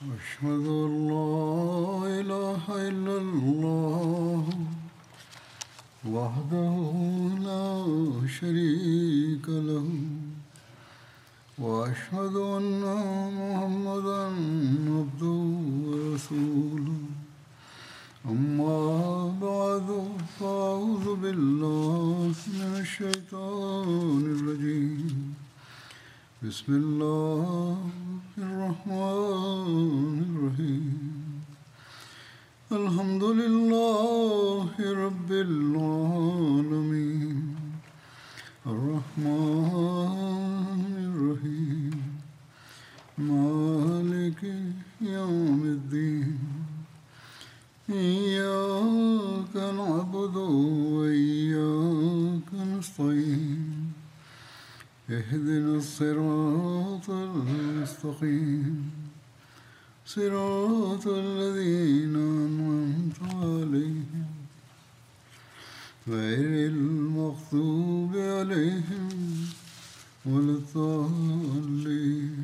أشهد أن لا إله إلا الله وحده لا شريك له وأشهد أن محمدا عبده ورسوله أما بعد فأعوذ بالله من الشيطان الرجيم بسم الله الرحمن الرحيم الحمد لله رب العالمين الرحمن الرحيم مالك يوم الدين إياك نعبد وإياك نستعين اهدنا الصراط المستقيم صراط الذين أنعمت عليهم غير المغضوب عليهم ولا الضالين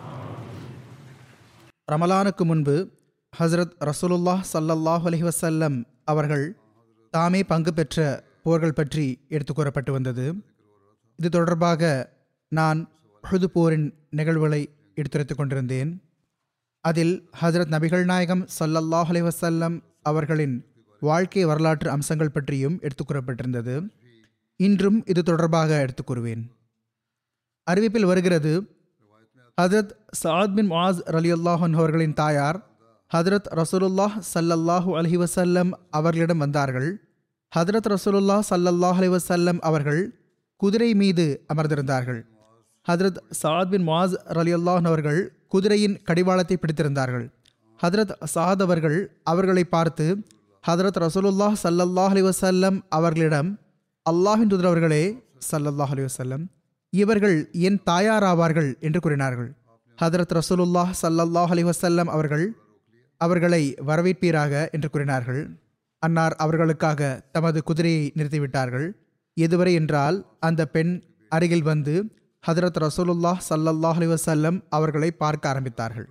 ரமலானுக்கு முன்பு ஹஸ்ரத் ரசூலுல்லாஹ் ஸல்லல்லாஹு அலைஹி வஸல்லம் அவர்கள் தாமே பங்கு பெற்ற போர்கள் பற்றி எடுத்து கூறப்பட்டு வந்தது இது தொடர்பாக நான் உஹது போரின் நிகழ்வுகளை எடுத்துரைத்துக் கொண்டிருந்தேன் அதில் ஹஜரத் நபிகள் நாயகம் ஸல்லல்லாஹு அலைஹி வஸல்லம் அவர்களின் வாழ்க்கை வரலாற்று அம்சங்கள் பற்றியும் எடுத்து கூறப்பட்டிருந்தது இன்றும் இது தொடர்பாக எடுத்துக் கூறுவேன் அறிவிப்பில் வருகிறது ஹதரத் சஅத் பின் முஆஸ் ரலியல்லாஹன் அவர்களின் தாயார் ஹதரத் ரசூலுல்லாஹ் ஸல்லல்லாஹு அலைஹி வஸல்லம் அவர்களிடம் வந்தார்கள் ஹதரத் ரசூலுல்லாஹ் ஸல்லல்லாஹு அலைஹி வஸல்லம் அவர்கள் குதிரை மீது அமர்ந்திருந்தார்கள் ஹதரத் சஅத் பின் முஆஸ் ரலியல்லாஹன் அவர்கள் குதிரையின் கடிவாளத்தை பிடித்திருந்தார்கள் ஹதரத் சஅத் அவர்கள் அவர்களை பார்த்து ஹதரத் ரசூலுல்லாஹ் ஸல்லல்லாஹு அலைஹி வஸல்லம் அவர்களிடம் அல்லாஹின் தூதர் அவர்களே ஸல்லல்லாஹு அலைஹி வஸல்லம் இவர்கள் என் தாயார் ஆவார்கள் என்று கூறினார்கள் ஹதரத் ரசூலுல்லாஹ் ஸல்லல்லாஹு அலைஹி வஸல்லம் அவர்கள் அவர்களை வரவேற்பீராக என்று கூறினார்கள் அன்னார் அவர்களுக்காக தமது குதிரையை நிறுத்திவிட்டார்கள் எதுவரை என்றால் அந்த பெண் அருகில் வந்து ஹதரத் ரசூலுல்லாஹ் ஸல்லல்லாஹு அலைஹி வஸல்லம் அவர்களை பார்க்க ஆரம்பித்தார்கள்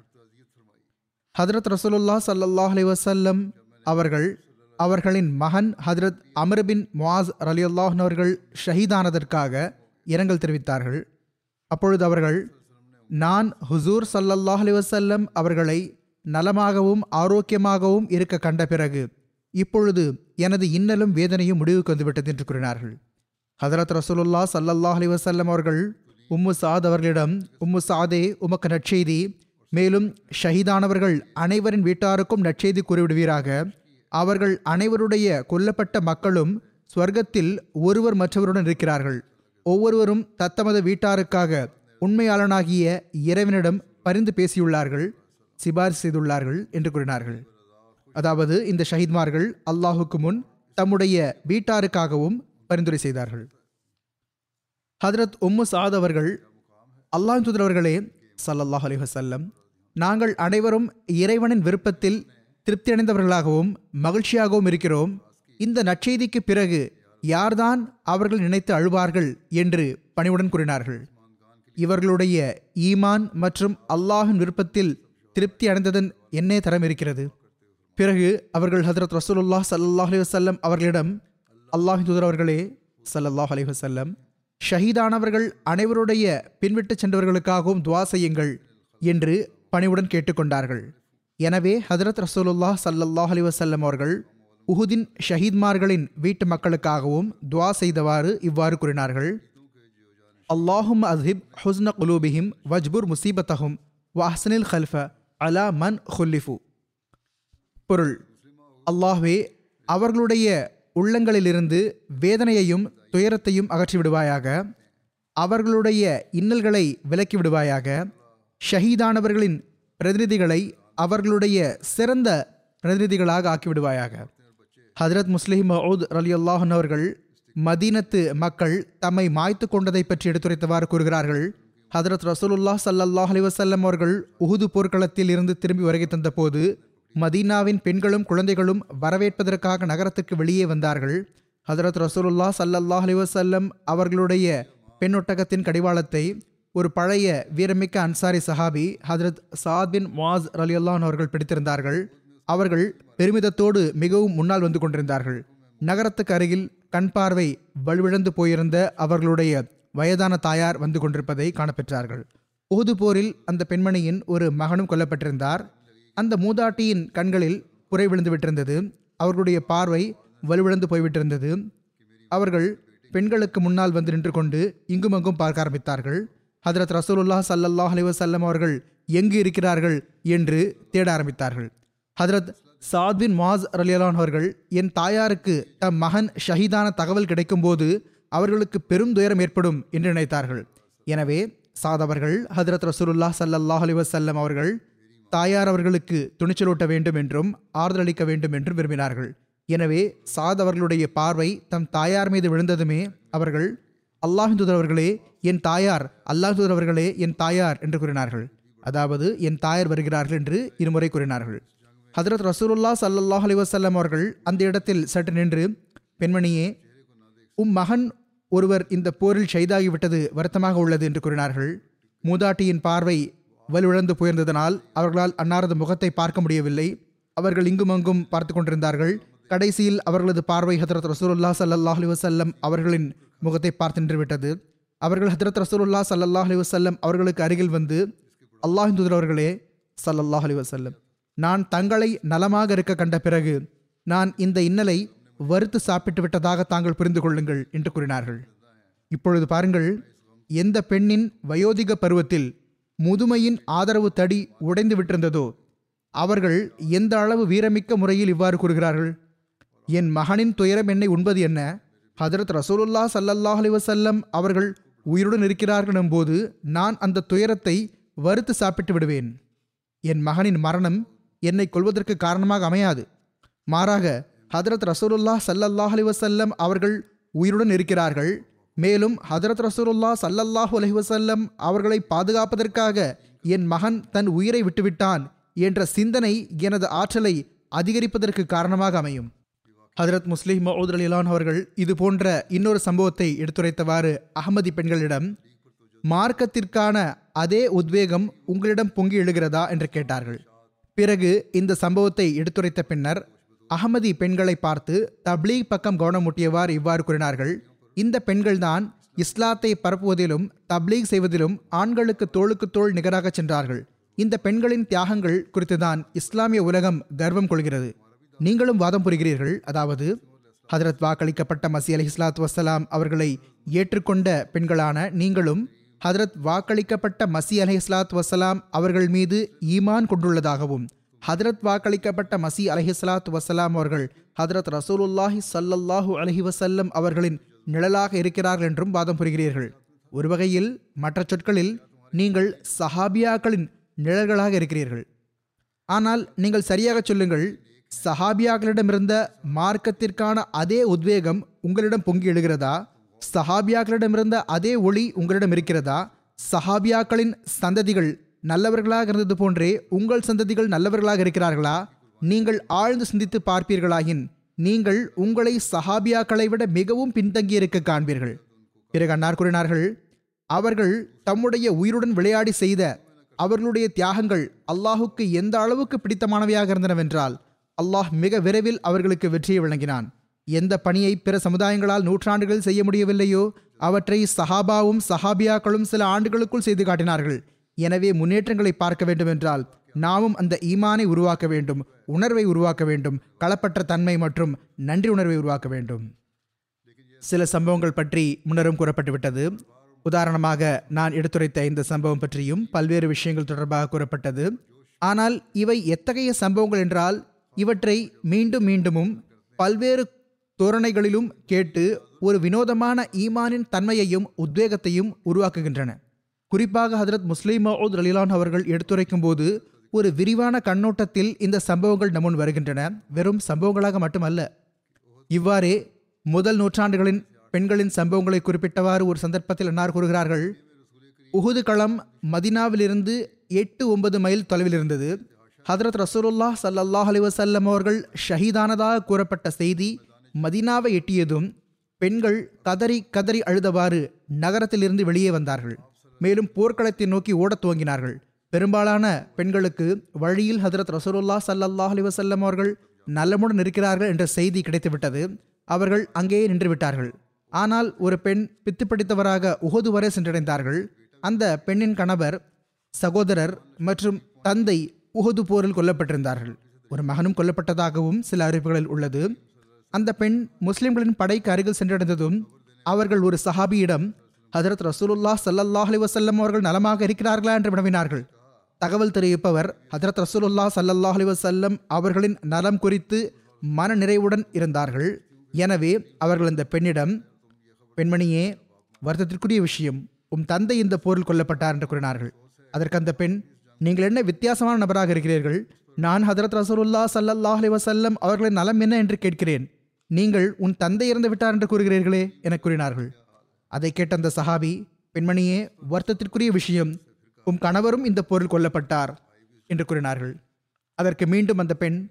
ஹதரத் ரசூலுல்லாஹ் ஸல்லல்லாஹு அலைஹி வஸல்லம் அவர்கள் அவர்களின் மகன் ஹதரத் அமர் பின் முஆஸ் ரலியல்லாஹு அவர்கள் ஷஹீதானதற்காக இரங்கல் தெரிவித்தார்கள் அப்பொழுது அவர்கள் நான் ஹுசூர் ஸல்லல்லாஹு அலைஹி வஸல்லம் அவர்களை நலமாகவும் ஆரோக்கியமாகவும் இருக்க கண்ட பிறகு இப்பொழுது எனது இன்னலும் வேதனையும் முடிவுக்கு வந்துவிட்டது என்று கூறினார்கள் ஹதரத் ரசூலுல்லாஹ் ஸல்லல்லாஹு அலைஹி வஸல்லம் அவர்கள் உம்மு சாத் அவர்களிடம் உம்மு சாதே உமக்கு நற்செய்தி மேலும் ஷஹீதானவர்கள் அனைவரின் வீட்டாருக்கும் நற்செய்தி கூறிவிடுவீராக அவர்கள் அனைவருடைய கொல்லப்பட்ட மக்களும் ஸ்வர்க்கத்தில் ஒருவர் மற்றவருடன் இருக்கிறார்கள் ஒவ்வொருவரும் தத்தமது வீட்டாருக்காக உண்மையாளனாகிய இறைவனிடம் பரிந்து பேசியுள்ளார்கள் சிபாரிசு செய்துள்ளார்கள் என்று கூறினார்கள் அதாவது இந்த ஷஹீத்மார்கள் அல்லாஹுக்கு முன் தம்முடைய வீட்டாருக்காகவும் பரிந்துரை செய்தார்கள் ஹதரத் உம்மு சாத் அவர்கள் அல்லாஹ் தூதரவர்களே சல்லல்லாஹ் அலைஹி வஸல்லம் நாங்கள் அனைவரும் இறைவனின் விருப்பத்தில் திருப்தி அடைந்தவர்களாகவும் மகிழ்ச்சியாகவும் இருக்கிறோம் இந்த நற்செய்திக்கு பிறகு யார்தான் அவர்கள் நினைத்து அழுவார்கள் என்று பணிவுடன் கூறினார்கள் இவர்களுடைய ஈமான் மற்றும் அல்லாஹின் விருப்பத்தில் திருப்தி அடைந்ததன் என்னே தரம் இருக்கிறது பிறகு அவர்கள் ஹதரத் ரசூலுல்லாஹ் ஸல்லல்லாஹு அலைஹி வஸல்லம் அவர்களிடம் அல்லாஹ் தூதர் அவர்களே ஸல்லல்லாஹு அலைஹி வஸல்லம் ஷஹீதானவர்கள் அனைவருடைய பின்விட்டு சென்றவர்களுக்காகவும் துவா செய்யுங்கள் என்று பணிவுடன் கேட்டுக்கொண்டார்கள் எனவே ஹதரத் ரசூலுல்லாஹ் ஸல்லல்லாஹு அலைஹி வஸல்லம் அவர்கள் உஹுதின் ஷஹீத்மார்களின் வீட்டு மக்களுக்காகவும் துவா செய்தவாறு இவ்வாறு கூறினார்கள் அல்லாஹும் அஸ்ஹிப் ஹுஸ்ன குலூபிஹிம் வஜ்புர் முசீபத்தஹும் வஹ்சனில் ஹல்ஃப அலா மன் ஹுல்லிஃபு பொருள் அல்லாஹ்வே அவர்களுடைய உள்ளங்களிலிருந்து வேதனையையும் துயரத்தையும் அகற்றி விடுவாயாக அவர்களுடைய இன்னல்களை விலக்கி விடுவாயாக ஷஹீதானவர்களின் பிரதிநிதிகளை அவர்களுடைய சிறந்த பிரதிநிதிகளாக ஆக்கிவிடுவாயாக ஹதரத் முஸ்லிம் மவுத் அலி அல்லாஹன் அவர்கள் மதீனத்து மக்கள் தம்மை மாய்த்து கொண்டதை பற்றி எடுத்துரைத்தவாறு கூறுகிறார்கள் ஹதரத் ரசூலுல்லாஹ் ஸல்லல்லாஹு அலைஹி வஸல்லம் அவர்கள் உஹுது போர்க்களத்தில் இருந்து திரும்பி வருகை தந்தபோது மதீனாவின் பெண்களும் குழந்தைகளும் வரவேற்பதற்காக நகரத்துக்கு வெளியே வந்தார்கள் ஹதரத் ரசூலுல்லாஹ் ஸல்லல்லாஹு அலைஹி வஸல்லம் அவர்களுடைய பெண்ணொட்டகத்தின் கடிவாளத்தை ஒரு பழைய வீரமிக்க அன்சாரி சஹாபி ஹதரத் சாத் பின் வாஸ் ரலியல்லான் அவர்கள் பிடித்திருந்தார்கள் அவர்கள் பெருமிதத்தோடு மிகவும் முன்னால் வந்து கொண்டிருந்தார்கள் நகரத்துக்கு அருகில் கண் பார்வை வலுவிழந்து போயிருந்த அவர்களுடைய வயதான தாயார் வந்து கொண்டிருப்பதை காணப்பெற்றார்கள் உஹது போரில் அந்த பெண்மணியின் ஒரு மகனும் கொல்லப்பட்டிருந்தார் அந்த மூதாட்டியின் கண்களில் புரை விழுந்து விட்டிருந்தது அவர்களுடைய பார்வை வலுவிழந்து போய்விட்டிருந்தது அவர்கள் பெண்களுக்கு முன்னால் வந்து நின்று கொண்டு இங்குமங்கும் பார்க்க ஆரம்பித்தார்கள் ஹதரத் ரசூலுல்லாஹ் ஸல்லல்லாஹு அலைஹி வஸல்லம் அவர்கள் எங்கு இருக்கிறார்கள் என்று தேட ஆரம்பித்தார்கள் ஹதரத் சாத் பின் மாஸ் ரலியலான் அவர்கள் என் தாயாருக்கு தம் மகன் ஷஹீதான தகவல் கிடைக்கும்போது அவர்களுக்கு பெரும் துயரம் ஏற்படும் என்று நினைத்தார்கள் எனவே சாத் அவர்கள் ஹதரத் ரசூலுல்லாஹ் ஸல்லல்லாஹு அலைஹி வஸல்லம் அவர்கள் தாயார் அவர்களுக்கு துணிச்சலூட்ட வேண்டும் என்றும் ஆறுதலளிக்க வேண்டும் என்றும் விரும்பினார்கள் எனவே சாத் அவர்களுடைய பார்வை தம் தாயார் மீது விழுந்ததுமே அவர்கள் அல்லாஹின் தூதர் அவர்களே என் தாயார் அல்லாஹ் தூதர் அவர்களே என் தாயார் என்று கூறினார்கள் அதாவது என் தாயார் வருகிறார்கள் என்று இருமுறை கூறினார்கள் ஹதரத் ரசூலுல்லா ஸல்லல்லாஹு அலைஹி வஸல்லம் அவர்கள் அந்த இடத்தில் சற்று நின்று பெண்மணியே உம் மகன் ஒருவர் இந்த போரில் ஷைதாகிவிட்டது வருத்தமாக உள்ளது என்று கூறினார்கள் மூதாட்டியின் பார்வை வலுவிழந்து போயிருந்ததனால் அவர்களால் அன்னாரது முகத்தை பார்க்க முடியவில்லை அவர்கள் இங்குமங்கும் பார்த்து கொண்டிருந்தார்கள் கடைசியில் அவர்களது பார்வை ஹதரத் ரசூலுல்லா ஸல்லல்லாஹு அலைஹி வஸல்லம் அவர்களின் முகத்தை பார்த்து நின்றுவிட்டது அவர்கள் ஹதரத் ரசூலுல்லா ஸல்லல்லாஹு அலைஹி வஸல்லம் அவர்களுக்கு அருகில் வந்து அல்லாஹின் தூதர் அவர்களே ஸல்லல்லாஹு அலைஹி வஸல்லம் நான் தங்களை நலமாக இருக்க கண்ட பிறகு நான் இந்த இன்னலை வறுத்து சாப்பிட்டு விட்டதாக தாங்கள் புரிந்து கொள்ளுங்கள் என்று கூறினார்கள் இப்பொழுது பாருங்கள் எந்த பெண்ணின் வயோதிக பருவத்தில் முதுமையின் ஆதரவு தடி உடைந்து விட்டிருந்ததோ அவர்கள் எந்த அளவு வீரமிக்க முறையில் இவ்வாறு கூறுகிறார்கள் என் மகனின் துயரம் என்னை உண்பது என்ன ஹதரத் ரசூலுல்லா ஸல்லல்லாஹு அலைஹி வஸல்லம் அவர்கள் உயிருடன் இருக்கிறார்கள் எனும்போது நான் அந்த துயரத்தை வறுத்து சாப்பிட்டு விடுவேன் என் மகனின் மரணம் என்னை கொல்வதற்கு காரணமாக அமையாது மாறாக ஹதரத் ரசூலுல்லா ஸல்லல்லாஹு அலைஹி வஸல்லம் அவர்கள் உயிருடன் இருக்கிறார்கள் மேலும் ஹதரத் ரசூலுல்லா ஸல்லல்லாஹு அலைஹி வஸல்லம் அவர்களை பாதுகாப்பதற்காக என் மகன் தன் உயிரை விட்டுவிட்டான் என்ற சிந்தனை எனது ஆற்றலை அதிகரிப்பதற்கு காரணமாக அமையும் ஹதரத் முஸ்லிம் மவுத் அலிலான் அவர்கள் இது போன்ற இன்னொரு சம்பவத்தை எடுத்துரைத்தவாறு அகமதி பெண்களிடம் மார்க்கத்திற்கான அதே உத்வேகம் உங்களிடம் பொங்கி எழுகிறதா என்று கேட்டார்கள் பிறகு இந்த சம்பவத்தை எடுத்துரைத்த பின்னர் அகமதி பெண்களை பார்த்து தப்லீக் பக்கம் கவனமூட்டியவாறு இவ்வாறு கூறினார்கள் இந்த பெண்கள்தான் இஸ்லாத்தை பரப்புவதிலும் தப்லீக் செய்வதிலும் ஆண்களுக்கு தோளுக்கு தோள் நிகராக சென்றார்கள் இந்த பெண்களின் தியாகங்கள் குறித்துதான் இஸ்லாமிய உலகம் கர்வம் கொள்கிறது நீங்களும் வாதம் புரிகிறீர்கள் அதாவது ஹதரத் வாக்களிக்கப்பட்ட மசி அலி இஸ்லாத் வசலாம் அவர்களை ஏற்றுக்கொண்ட பெண்களான நீங்களும் ஹதரத் வாக்களிக்கப்பட்ட மசி அலி இஸ்லாத் வசலாம் அவர்கள் மீது ஈமான் கொண்டுள்ளதாகவும் ஹதரத் வாக்களிக்கப்பட்ட மசி அலஹிஸ்லாத் வசலாம் அவர்கள் ஹதரத் ரசூலுல்லாஹி ஸல்லல்லாஹு அலைஹி வஸல்லம் அவர்களின் நிழலாக இருக்கிறார்கள் என்றும் வாதம் புரிகிறீர்கள் ஒரு வகையில் மற்ற சொற்களில் நீங்கள் சஹாபியாக்களின் நிழல்களாக இருக்கிறீர்கள் ஆனால் நீங்கள் சரியாக சொல்லுங்கள் சஹாபியாக்களிடமிருந்த மார்க்கத்திற்கான அதே உத்வேகம் உங்களிடம் பொங்கி எழுகிறதா சஹாபியாக்களிடமிருந்த அதே ஒளி உங்களிடம் இருக்கிறதா சஹாபியாக்களின் சந்ததிகள் நல்லவர்களாக இருந்தது போன்றே உங்கள் சந்ததிகள் நல்லவர்களாக இருக்கிறார்களா நீங்கள் ஆழ்ந்து சிந்தித்து பார்ப்பீர்களாயின் நீங்கள் உங்களை சஹாபியாக்களை விட மிகவும் பின்தங்கியிருக்க காண்பீர்கள் பிறகு அன்னார் கூறினார்கள் அவர்கள் தம்முடைய உயிருடன் விளையாடி செய்த அவர்களுடைய தியாகங்கள் அல்லாஹுக்கு எந்த அளவுக்கு பிடித்தமானவையாக இருந்தனவென்றால் அல்லாஹ் மிக விரைவில் அவர்களுக்கு வெற்றியை வழங்கினான் எந்த பணியை பிற சமுதாயங்களால் நூற்றாண்டுகள் செய்ய முடியவில்லையோ அவற்றை சஹாபாவும் சஹாபியாக்களும் சில ஆண்டுகளுக்குள் செய்து காட்டினார்கள் எனவே முன்னேற்றங்களை பார்க்க வேண்டுமென்றால் நாமும் அந்த ஈமானை உருவாக்க வேண்டும் உணர்வை உருவாக்க வேண்டும் களப்பற்ற தன்மை மற்றும் நன்றி உணர்வை உருவாக்க வேண்டும் சில சம்பவங்கள் பற்றி முன்னரும் கூறப்பட்டுவிட்டது உதாரணமாக நான் எடுத்துரைத்த இந்த சம்பவம் பற்றியும் பல்வேறு விஷயங்கள் தொடர்பாக கூறப்பட்டது ஆனால் இவை எத்தகைய சம்பவங்கள் என்றால் இவற்றை மீண்டும் மீண்டுமும் பல்வேறு தோரணைகளிலும் கேட்டு ஒரு வினோதமான ஈமானின் தன்மையையும் உத்வேகத்தையும் உருவாக்குகின்றன குறிப்பாக ஹதரத் முஸ்லிம் மவுத் ரலிலான் அவர்கள் எடுத்துரைக்கும் போது ஒரு விரிவான கண்ணோட்டத்தில் இந்த சம்பவங்கள் நம்முன் வருகின்றன வெறும் சம்பவங்களாக மட்டுமல்ல இவ்வாறே முதல் நூற்றாண்டுகளின் பெண்களின் சம்பவங்களை குறிப்பிட்டவாறு ஒரு சந்தர்ப்பத்தில் அன்னார் கூறுகிறார்கள் உஹுது களம் மதினாவிலிருந்து எட்டு ஒன்பது மைல் தொலைவில் இருந்தது ஹதரத் ரசூலுல்லாஹ் ஸல்லல்லாஹு அலைஹி வஸல்லம் அவர்கள் ஷஹீதானதாக கூறப்பட்ட செய்தி மதினாவை எட்டியதும் பெண்கள் கதறி கதறி அழுதவாறு நகரத்திலிருந்து வெளியே வந்தார்கள் மேலும் போர்க்களத்தை நோக்கி ஓடத் துவங்கினார்கள் பெரும்பாலான பெண்களுக்கு வழியில் ஹதரத் ரசூலுல்லா ஸல்லல்லாஹு அலைஹி வஸல்லம் அவர்கள் நலமுடன் இருக்கிறார்கள் என்ற செய்தி கிடைத்துவிட்டது அவர்கள் அங்கேயே நின்று விட்டார்கள் ஆனால் ஒரு பெண் பித்து பிடித்தவராக உகது வரை சென்றடைந்தார்கள் அந்த பெண்ணின் கணவர் சகோதரர் மற்றும் தந்தை உஹது போரில் கொல்லப்பட்டிருந்தார்கள் ஒரு மகனும் கொல்லப்பட்டதாகவும் சில அறிவிப்புகளில் உள்ளது அந்த பெண் முஸ்லிம்களின் படைக்கு அருகில் சென்றடைந்ததும் அவர்கள் ஒரு சஹாபியிடம் ஹதரத் ரசூலுல்லா ஸல்லல்லாஹு அலைஹி வஸல்லம் அவர்கள் நலமாக இருக்கிறார்களா என்று வினவினார்கள் தகவல் தெரிவிப்பவர் ஹதரத் ரசூலுல்லா ஸல்லல்லாஹு அலைஹி வஸல்லம் அவர்களின் நலம் குறித்து மன நிறைவுடன் இருந்தார்கள் எனவே அவர்கள் அந்த பெண்ணிடம் பெண்மணியே வருத்தத்திற்குரிய விஷயம் உம் தந்தை இந்த போரில் கொல்லப்பட்டார் என்று கூறினார்கள் அதற்கு அந்த பெண் நீங்கள் என்ன வித்தியாசமான நபராக இருக்கிறீர்கள் நான் ஹதரத் ரசூலுல்லா ஸல்லல்லாஹு அலைஹி வஸல்லம் அவர்களின் நலம் என்ன என்று கேட்கிறேன் நீங்கள் உன் தந்தை இறந்து விட்டார் என்று கூறுகிறீர்களே என கூறினார்கள் அதை கேட்ட அந்த சஹாபி பெண்மணியே வருத்தத்திற்குரிய விஷயம் உம் கணவரும் இந்த போரில் கொல்லப்பட்டார் என்று கூறினார்கள் அதற்கு மீண்டும் அந்த பெண்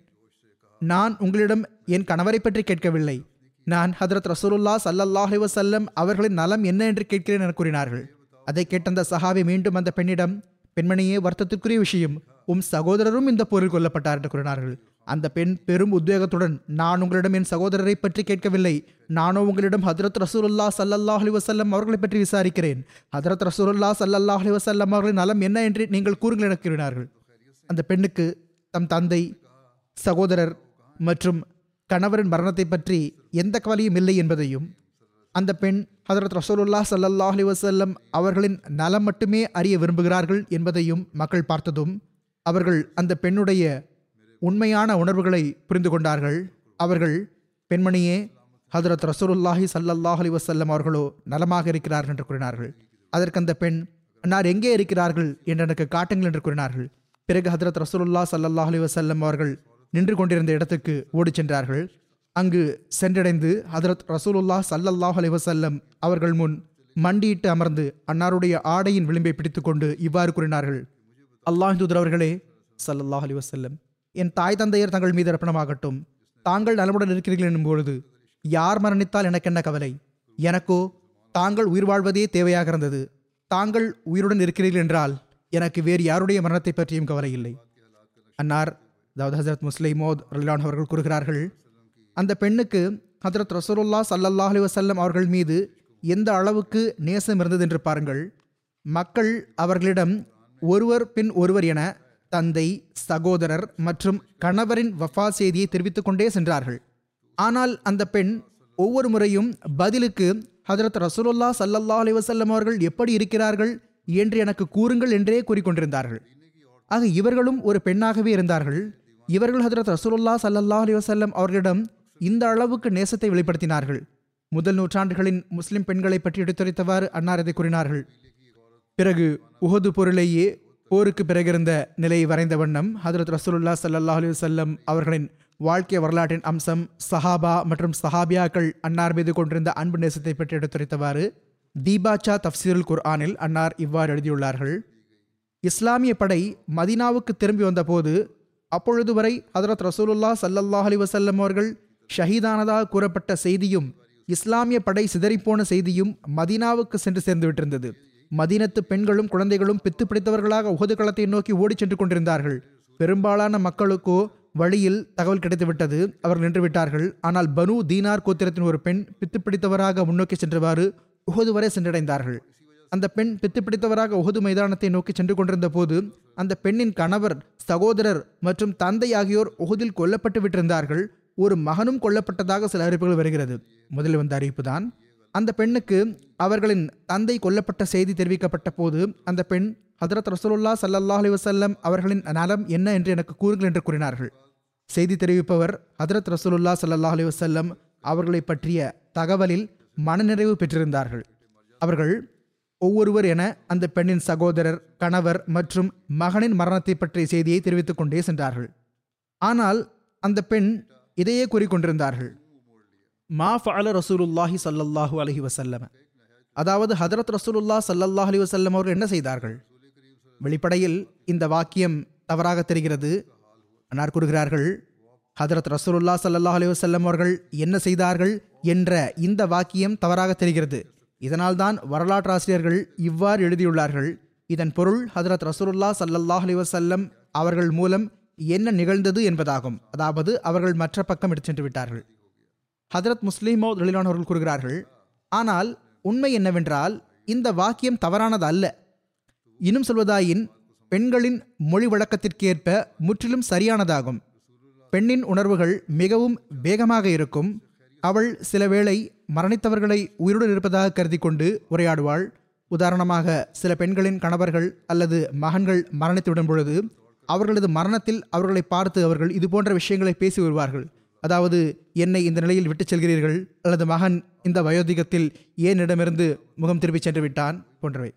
நான் உங்களிடம் என் கணவரை பற்றி கேட்கவில்லை நான் ஹதரத் ரசூலுல்லா ஸல்லல்லாஹு அலைஹி வஸல்லம் அவர்களின் நலம் என்ன என்று கேட்கிறேன் என கூறினார்கள் அதை கேட்ட அந்த சஹாபி மீண்டும் அந்த பெண்ணிடம் பெண்மணியே வருத்தத்திற்குரிய விஷயம் உம் சகோதரரும் இந்த போரில் கொல்லப்பட்டார் என்று கூறினார்கள் அந்த பெண் பெரும் உத்வேகத்துடன் நான் உங்களிடம் என் சகோதரரை பற்றி கேட்கவில்லை நானோ உங்களிடம் ஹதரத் ரசூலுல்லா ஸல்லல்லாஹு அலைஹி வஸல்லம் அவர்களை பற்றி விசாரிக்கிறேன் ஹதரத் ரசூலுல்லா ஸல்லல்லாஹு அலைஹி வஸல்லம் அவர்களின் நலம் என்ன என்று நீங்கள் கூறுங்கள் என கூறினார்கள் அந்த பெண்ணுக்கு தம் தந்தை சகோதரர் மற்றும் கணவரின் மரணத்தை பற்றி எந்த கவலையும் இல்லை என்பதையும் அந்த பெண் ஹதரத் ரசூலுல்லா ஸல்லல்லாஹு அலைஹி வஸல்லம் அவர்களின் நலம் மட்டுமே அறிய விரும்புகிறார்கள் என்பதையும் மக்கள் பார்த்ததும் அவர்கள் அந்த பெண்ணுடைய உண்மையான உணர்வுகளை புரிந்து கொண்டார்கள் அவர்கள் பெண்மணியே ஹதரத் ரசூலுல்லாஹி ஸல்லல்லாஹு அலைஹி வஸல்லம் அவர்களோ நலமாக இருக்கிறார்கள் என்று கூறினார்கள் அதற்கு அந்த பெண் அன்னார் எங்கே இருக்கிறார்கள் என்று எனக்கு காட்டுங்கள் என்று கூறினார்கள் பிறகு ஹதரத் ரசூலுல்லா ஸல்லல்லாஹு அலைஹி வஸல்லம் அவர்கள் நின்று கொண்டிருந்த இடத்துக்கு ஓடிச் சென்றார்கள் அங்கு சென்றடைந்து ஹதரத் ரசூலுல்லா ஸல்லல்லாஹு அலைஹி வஸல்லம் அவர்கள் முன் மண்டியிட்டு அமர்ந்து அன்னாருடைய ஆடையின் விளிம்பை பிடித்துக்கொண்டு இவ்வாறு கூறினார்கள் அல்லாஹ் தூதர் அவர்களே ஸல்லல்லாஹு அலைஹி வஸல்லம் என் தாய் தந்தையர் தங்கள் மீது அர்ப்பணமாகட்டும் தாங்கள் நலமுடன் இருக்கிறீர்கள் எனும் பொழுது யார் மரணித்தால் எனக்கு என்ன கவலை எனக்கோ தாங்கள் உயிர் வாழ்வதே தேவையாக இருந்தது தாங்கள் உயிருடன் இருக்கிறீர்கள் என்றால் எனக்கு வேறு யாருடைய மரணத்தை பற்றியும் கவலை இல்லை அன்னார் அதாவது ஹசரத் முஸ்லிமோத் ரலிலான் அவர்கள் கூறுகிறார்கள் அந்த பெண்ணுக்கு ஹதரத் ரசூலுல்லா ஸல்லல்லாஹு அலைஹி வஸல்லம் அவர்கள் மீது எந்த அளவுக்கு நேசம் இருந்தது என்று பாருங்கள் மக்கள் அவர்களிடம் ஒருவர் பின் ஒருவர் என தந்தை சகோதரர் மற்றும் கணவரின் வஃபா செய்தியை தெரிவித்துக் கொண்டே சென்றார்கள் ஆனால் அந்த பெண் ஒவ்வொரு முறையும் பதிலுக்கு ஹதரத் ரசூலுல்லா ஸல்லல்லாஹு அலைஹி வஸல்லம் அவர்கள் எப்படி இருக்கிறார்கள் என்று எனக்கு கூறுங்கள் என்றே கூறிக்கொண்டிருந்தார்கள் ஆக இவர்களும் ஒரு பெண்ணாகவே இருந்தார்கள் இவர்கள் ஹதரத் ரசூலுல்லா ஸல்லல்லாஹு அலைஹி வஸல்லம் அவர்களிடம் இந்த அளவுக்கு நேசத்தை வெளிப்படுத்தினார்கள் முதல் நூற்றாண்டுகளின் முஸ்லிம் பெண்களை பற்றி எடுத்துரைத்தவாறு அன்னார் இதை கூறினார்கள் பிறகு உஹது பொருளையே போருக்கு பிறகிருந்த நிலையை வரைந்த வண்ணம் ஹதரத் ரசூலுல்லா ஸல்லல்லாஹு அலைஹி வஸல்லம் அவர்களின் வாழ்க்கை வரலாற்றின் அம்சம் சஹாபா மற்றும் சஹாபியாக்கள் அன்னார் மீது கொண்டிருந்த அன்பு நேசத்தை பற்றி எடுத்துரைத்தவாறு தீபாச்சா தஃப்சீருல் குர்ஆனில் அன்னார் இவ்வாறு எழுதியுள்ளார்கள் இஸ்லாமிய படை மதீனாவுக்கு திரும்பி வந்தபோது அப்பொழுது வரை ஹதரத் ரசூலுல்லா ஸல்லல்லாஹு அலைஹி வஸல்லம் அவர்கள் ஷஹீதானதாக கூறப்பட்ட செய்தியும் இஸ்லாமிய படை சிதறிப்போன செய்தியும் மதீனாவுக்கு சென்று சேர்ந்து விட்டிருந்தது மதீனத்து பெண்களும் குழந்தைகளும் பித்து பிடித்தவர்களாக உகது களத்தை நோக்கி ஓடிச் சென்று கொண்டிருந்தார்கள் பெரும்பாலான மக்களுக்கோ வழியில் தகவல் கிடைத்துவிட்டது அவர்கள் நின்று விட்டார்கள் ஆனால் பனு தீனார் கோத்திரத்தின் ஒரு பெண் பித்து பிடித்தவராக முன்னோக்கி சென்றவாறு உகது வரை சென்றடைந்தார்கள் அந்த பெண் பித்து பிடித்தவராக உகது மைதானத்தை நோக்கி சென்று கொண்டிருந்த போது அந்த பெண்ணின் கணவர் சகோதரர் மற்றும் தந்தை ஆகியோர் உகுதில் கொல்லப்பட்டு விட்டிருந்தார்கள் ஒரு மகனும் கொல்லப்பட்டதாக சில அறிவிப்புகள் வருகிறது முதலில் வந்த அறிவிப்பு தான் அந்த பெண்ணுக்கு அவர்களின் தந்தை கொல்லப்பட்ட செய்தி தெரிவிக்கப்பட்ட போது அந்த பெண் ஹதரத் ரசூலுல்லா ஸல்லல்லாஹு அலைஹி வஸல்லம் அவர்களின் நலம் என்ன என்று எனக்கு கூறுங்கள் என்று கூறினார்கள் செய்தி தெரிவிப்பவர் ஹதரத் ரசூலுல்லா ஸல்லல்லாஹு அலைஹி வஸல்லம் அவர்களை பற்றிய தகவலில் மனநிறைவு பெற்றிருந்தார்கள் அவர்கள் ஒவ்வொருவர் என அந்த பெண்ணின் சகோதரர் கணவர் மற்றும் மகனின் மரணத்தை பற்றிய செய்தியை தெரிவித்துக் கொண்டே சென்றார்கள் ஆனால் அந்த பெண் இதையே கூறிக்கொண்டிருந்தார்கள் மா ஃபஅல ரசூலுல்லாஹி ஸல்லல்லாஹு அலைஹி வஸல்லம் அதாவது ஹதரத் ரசூலுல்லா ஸல்லல்லாஹு அலைஹி வஸல்லம் அவர்கள் என்ன செய்தார்கள் வெளிப்படையில் இந்த வாக்கியம் தவறாக தெரிகிறது அன்னார் கூறுகிறார்கள் ஹதரத் ரசூலுல்லா ஸல்லல்லாஹு அலைஹி வஸல்லம் அவர்கள் என்ன செய்தார்கள் என்ற இந்த வாக்கியம் தவறாக தெரிகிறது இதனால்தான் வரலாற்றாசிரியர்கள் இவ்வாறு எழுதியுள்ளார்கள் இதன் பொருள் ஹதரத் ரசூலுல்லா ஸல்லல்லாஹு அலைஹி வஸல்லம் அவர்கள் மூலம் என்ன நிகழ்ந்தது என்பதாகும் அதாவது அவர்கள் மற்ற பக்கம் எடுத்து சென்று விட்டார்கள் ஹதரத் முஸ்லிமோ அவர்கள் கூறுகிறார்கள் ஆனால் உண்மை என்னவென்றால் இந்த வாக்கியம் தவறானது அல்ல இன்னும் சொல்வதாயின் பெண்களின் மொழி வழக்கத்திற்கேற்ப முற்றிலும் சரியானதாகும் பெண்ணின் உணர்வுகள் மிகவும் வேகமாக இருக்கும் அவள் சில வேளை மரணித்தவர்களை உயிருடன் இருப்பதாக கருதி கொண்டு உரையாடுவாள் உதாரணமாக சில பெண்களின் கணவர்கள் அல்லது மகன்கள் மரணித்துவிடும் பொழுது அவர்களது மரணத்தில் அவர்களை பார்த்து அவர்கள் இது போன்ற விஷயங்களை பேசி வருவார்கள் அதாவது என்னை இந்த நிலையில் விட்டுச் செல்கிறீர்கள் அல்லது மகன் இந்த வயோதிகத்தில் ஏன் இடமிருந்து முகம் திரும்பிச் சென்று விட்டான் போன்றவை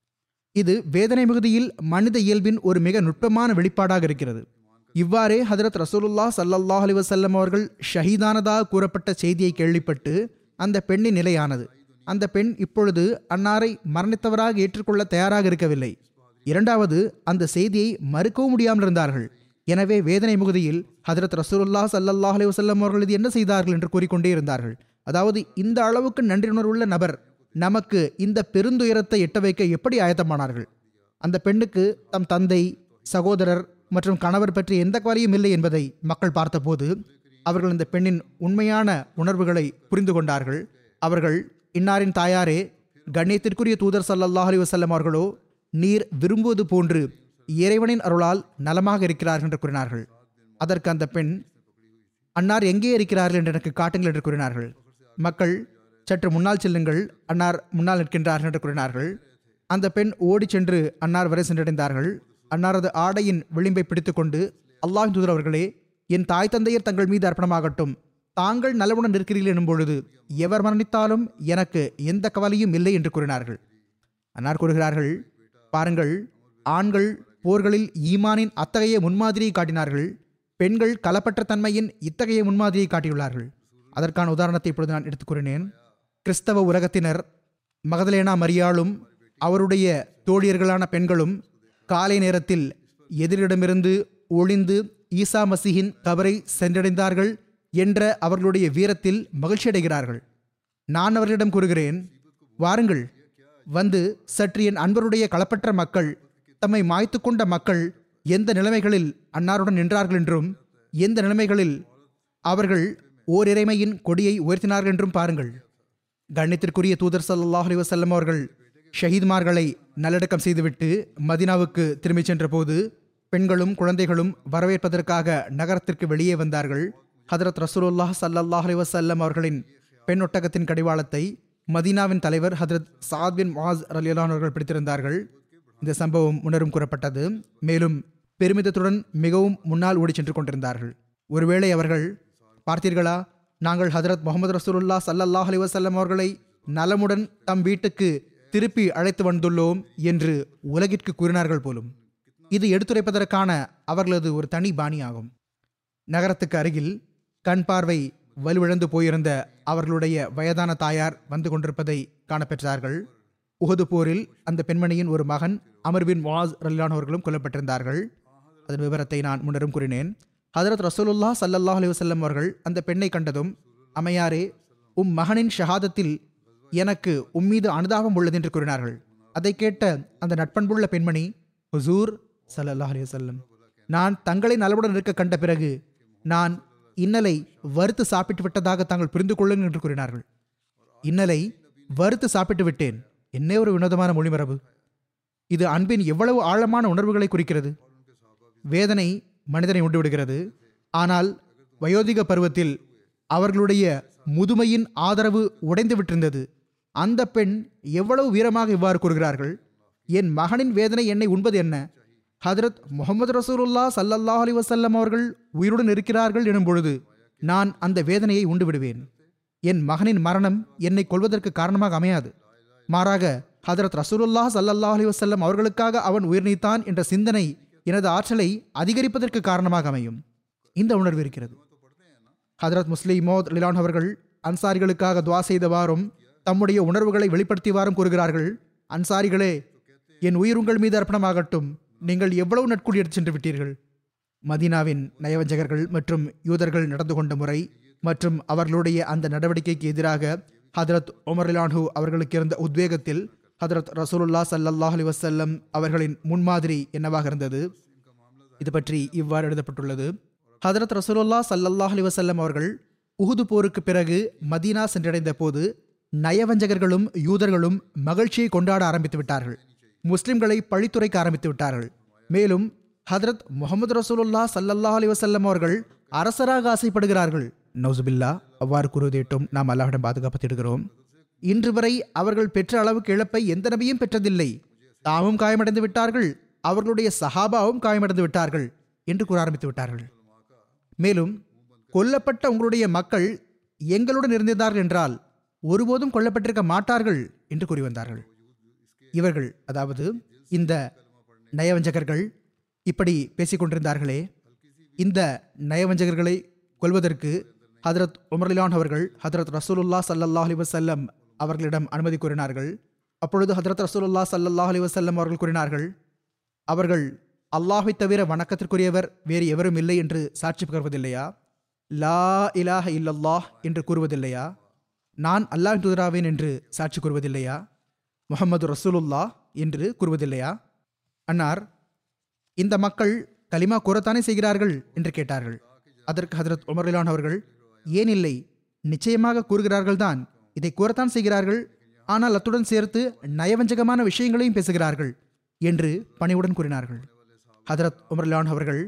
இது வேதனை மிகுதியில் மனித இயல்பின் ஒரு மிக நுட்பமான வெளிப்பாடாக இருக்கிறது இவ்வாறே ஹதரத் ரசூலுல்லா ஸல்லல்லாஹு அலைஹி வஸல்லம் அவர்கள் ஷஹீதானதாக கூறப்பட்ட செய்தியை கேள்விப்பட்டு அந்த பெண்ணின் நிலையானது அந்த பெண் இப்பொழுது அன்னாரை மரணித்தவராக ஏற்றுக்கொள்ள தயாராக இருக்கவில்லை இரண்டாவது அந்த செய்தியை மறுக்கவும் முடியாமல் இருந்தார்கள் எனவே வேதனை மிகுதியில் ஹதரத் ரசூலுல்லா ஸல்லல்லாஹு அலைஹி வஸல்லம் அவர்கள் இது என்ன செய்தார்கள் என்று கூறிக்கொண்டே இருந்தார்கள் அதாவது இந்த அளவுக்கு நன்றியுணர்வுள்ள நபர் நமக்கு இந்த பெருந்துயரத்தை எட்ட வைக்க எப்படி ஆயத்தமானார்கள் அந்த பெண்ணுக்கு தம் தந்தை சகோதரர் மற்றும் கணவர் பற்றி எந்த கவலையும் இல்லை என்பதை மக்கள் பார்த்தபோது அவர்கள் இந்த பெண்ணின் உண்மையான உணர்வுகளை புரிந்து கொண்டார்கள் அவர்கள் இன்னாரின் தாயாரே கண்ணியத்திற்குரிய தூதர் ஸல்லல்லாஹு அலைஹி வஸல்லம் அவர்களோ நீர் விரும்புவது போன்று இறைவனின் அருளால் நலமாக இருக்கிறார்கள் என்று கூறினார்கள் அதற்கு அந்த பெண் அன்னார் எங்கே இருக்கிறார்கள் என்று எனக்கு காட்டுங்கள் என்று கூறினார்கள் மக்கள் சற்று முன்னால் செல்லுங்கள் அன்னார் முன்னால் நிற்கின்றார்கள் என்று கூறினார்கள் அந்த பெண் ஓடிச் சென்று அன்னார் வரை சென்றடைந்தார்கள் அன்னாரது ஆடையின் விளிம்பை பிடித்துக்கொண்டு அல்லாஹ் தூதர் அவர்களே என் தாய் தந்தையர் தங்கள் மீது அர்ப்பணமாகட்டும் தாங்கள் நலவுடன் இருக்கிறீர்கள் எனும் பொழுது எவர் மரணித்தாலும் எனக்கு எந்த கவலையும் இல்லை என்று கூறினார்கள் அன்னார் கூறுகிறார்கள் பாருங்கள் ஆண்கள் போர்களில் ஈமானின் அத்தகைய முன்மாதிரியை காட்டினார்கள் பெண்கள் கலப்பற்ற தன்மையின் இத்தகைய முன்மாதிரியை காட்டியுள்ளார்கள் அதற்கான உதாரணத்தை இப்பொழுது நான் எடுத்துக் கூறினேன் கிறிஸ்தவ உலகத்தினர் மகதலேனா மரியாளும் அவருடைய தோழியர்களான பெண்களும் காலை நேரத்தில் எதிரிடமிருந்து ஒளிந்து ஈசா மசிஹின் கபரை சென்றடைந்தார்கள் என்ற அவர்களுடைய வீரத்தில் மகிழ்ச்சி அடைகிறார்கள் நான் அவர்களிடம் கூறுகிறேன் வாருங்கள் வந்து சற்று என் அன்பருடைய களப்பற்ற மக்கள் தம்மை மாய்த்து கொண்ட மக்கள் எந்த நிலைமைகளில் அன்னாருடன் நின்றார்கள் என்றும் எந்த நிலைமைகளில் அவர்கள் ஓரிறைமையின் கொடியை உயர்த்தினார்கள் என்றும் பாருங்கள் கண்ணியத்திற்குரிய தூதர் ஸல்லல்லாஹு அலைஹி வஸல்லம் அவர்கள் ஷஹீத்மார்களை நல்லடக்கம் செய்துவிட்டு மதினாவுக்கு திரும்பிச் சென்றபோது பெண்களும் குழந்தைகளும் வரவேற்பதற்காக நகரத்திற்கு வெளியே வந்தார்கள் ஹதரத் ரசூலுல்லாஹ் ஸல்லல்லாஹு அலைஹி வஸல்லம் அவர்களின் பெண் ஒட்டகத்தின் கடிவாளத்தை மதீனாவின் தலைவர் ஹதரத் சாத் பின் மாஸ் ரலியல்லான் அவர்கள் பிடித்திருந்தார்கள் இந்த சம்பவம் முன்னரும் கூறப்பட்டது மேலும் பெருமிதத்துடன் மிகவும் முன்னால் ஓடிச் சென்று கொண்டிருந்தார்கள் ஒருவேளை அவர்கள் பார்த்தீர்களா நாங்கள் ஹதரத் முகமது ரசூலுல்லா ஸல்லல்லாஹு அலைஹி வஸல்லம் அவர்களை நலமுடன் தம் வீட்டுக்கு திருப்பி அழைத்து வந்துள்ளோம் என்று உலகிற்கு கூறினார்கள் போலும் இது எடுத்துரைப்பதற்கான அவர்களது ஒரு தனி பாணியாகும் நகரத்துக்கு அருகில் கண் பார்வை வலுவிழந்து போயிருந்த அவர்களுடைய வயதான தாயார் வந்து கொண்டிருப்பதை காணப்பெற்றார்கள் உஹது போரில் அந்த பெண்மணியின் ஒரு மகன் அமர்பின் வாஸ் ரல்லானவர்களும் கொல்லப்பட்டிருந்தார்கள் அதன் விவரத்தை நான் முன்னரும் கூறினேன் ஹதரத் ரசூலுல்லா ஸல்லல்லாஹு அலைஹி வஸல்லம் அவர்கள் அந்த பெண்ணை கண்டதும் அம்மையாரே உம் மகனின் ஷஹாதத்தில் எனக்கு உம்மீது அனுதாபம் உள்ளது என்று கூறினார்கள் அதை கேட்ட அந்த நட்பண்புள்ள பெண்மணி ஹுசூர் ஸல்லல்லாஹு அலைஹி வஸல்லம் நான் தங்களை நலவுடன் இருக்க கண்ட பிறகு நான் இன்னலை வறுத்து சாப்பிட்டு விட்டதாக தாங்கள் புரிந்து கொள்ளுங்கள் என்று கூறினார்கள் இன்னலை வறுத்து சாப்பிட்டு விட்டேன் என்ன ஒரு வினோதமான மொழிமரபு இது அன்பின் எவ்வளவு ஆழமான உணர்வுகளை குறிக்கிறது வேதனை மனிதனை உண்டு விடுகிறது ஆனால் வயோதிக பருவத்தில் அவர்களுடைய முதுமையின் ஆதரவு உடைந்து விட்டிருந்தது அந்த பெண் எவ்வளவு வீரமாக இவ்வாறு கூறுகிறார்கள் என் மகனின் வேதனை என்னை உண்பது என்ன ஹதரத் முகமது ரசூலுல்லா ஸல்லல்லாஹு அலைஹி வஸல்லம் அவர்கள் உயிருடன் இருக்கிறார்கள் எனும் பொழுது நான் அந்த வேதனையை உண்டு விடுவேன் என் மகனின் மரணம் என்னை கொள்வதற்கு காரணமாக அமையாது மாறாக ஹதரத் ரசூலுல்லா ஸல்லல்லாஹு அலைஹி வஸல்லம் அவர்களுக்காக அவன் உயிர் நீத்தான் என்ற சிந்தனை எனது ஆற்றலை அதிகரிப்பதற்கு காரணமாக அமையும் இந்த உணர்வு இருக்கிறது ஹதரத் முஸ்லிமோத் லிலான் அவர்கள் அன்சாரிகளுக்காக துவா செய்தவாறும் தம்முடைய உணர்வுகளை வெளிப்படுத்தியவாறும் கூறுகிறார்கள் அன்சாரிகளே என் உயிர் உங்கள் மீது அர்ப்பணமாகட்டும் நீங்கள் எவ்வளவு நட்குடி எடுத்து சென்று விட்டீர்கள் மதீனாவின் நயவஞ்சகர்கள் மற்றும் யூதர்கள் நடந்து கொண்ட முறை மற்றும் அவர்களுடைய அந்த நடவடிக்கைக்கு எதிராக ஹதரத் உமர்லான்ஹு அவர்களுக்கு இருந்த உத்வேகத்தில் ஹதரத் ரசூலுல்லா ஸல்லல்லாஹு அலைஹி வஸல்லம் அவர்களின் முன்மாதிரி என்னவாக இருந்தது இது பற்றி இவ்வாறு எழுதப்பட்டுள்ளது ஹதரத் ரசூலுல்லா ஸல்லல்லாஹு அலைஹி வஸல்லம் அவர்கள் உஹுது போருக்கு பிறகு மதீனா சென்றடைந்த போது நயவஞ்சகர்களும் யூதர்களும் மகிழ்ச்சியை கொண்டாட ஆரம்பித்து விட்டார்கள் முஸ்லிம்களை பழித்துரைக்க ஆரம்பித்து விட்டார்கள் மேலும் ஹதரத் முகமது ரசூலுல்லா ஸல்லல்லாஹு அலைஹி வஸல்லம் அவர்கள் அரசராக ஆசைப்படுகிறார்கள் நௌசுபில்லா அவ்வாறு கூறுவதேட்டும் நாம் அல்லாஹ்விடம் பாதுகாப்பு தேடுகிறோம் இன்று வரை அவர்கள் பெற்ற அளவுக்கு இழப்பை எந்த நபியும் பெற்றதில்லை தாமும் காயமடைந்து விட்டார்கள் அவர்களுடைய சஹாபாவும் காயமடைந்து விட்டார்கள் என்று கூற ஆரம்பித்து விட்டார்கள் மேலும் கொல்லப்பட்ட உங்களுடைய மக்கள் எங்களுடன் இருந்திருந்தார்கள் என்றால் ஒருபோதும் கொல்லப்பட்டிருக்க மாட்டார்கள் என்று கூறி வந்தார்கள் இவர்கள் அதாவது இந்த நயவஞ்சகர்கள் இப்படி பேசிக் கொண்டிருந்தார்களே இந்த நயவஞ்சகர்களை கொல்வதற்கு ஹதரத் உமர்லிலான் அவர்கள் ஹதரத் ரசூலுல்லா ஸல்லல்லாஹு அலைஹி வஸல்லம் அவர்களிடம் அனுமதி கூறினார்கள் அப்பொழுது ஹதரத் ரசூலுல்லா ஸல்லல்லாஹு அலைஹி வஸல்லம் அவர்கள் கூறினார்கள் அவர்கள் அல்லாஹை தவிர வணக்கத்திற்குரியவர் வேறு எவரும் இல்லை என்று சாட்சி பகர்வதில்லையா லா இலாஹ இல்லல்லாஹ் என்று கூறுவதில்லையா நான் அல்லாஹ் தூதராவேன் என்று சாட்சி கூறுவதில்லையா முகமது ரசூலுல்லா என்று கூறுவதில்லையா அன்னார் இந்த மக்கள் கலிமா கூறத்தானே செய்கிறார்கள் என்று கேட்டார்கள் அதற்கு ஹதரத் உமர்லான் அவர்கள் ஏன் இல்லை நிச்சயமாக கூறுகிறார்கள் தான் இதை கூறத்தான் செய்கிறார்கள் ஆனால் அத்துடன் சேர்த்து நயவஞ்சகமான விஷயங்களையும் பேசுகிறார்கள் என்று பணிவுடன் கூறினார்கள் ஹதரத் உமர்லான் அவர்கள்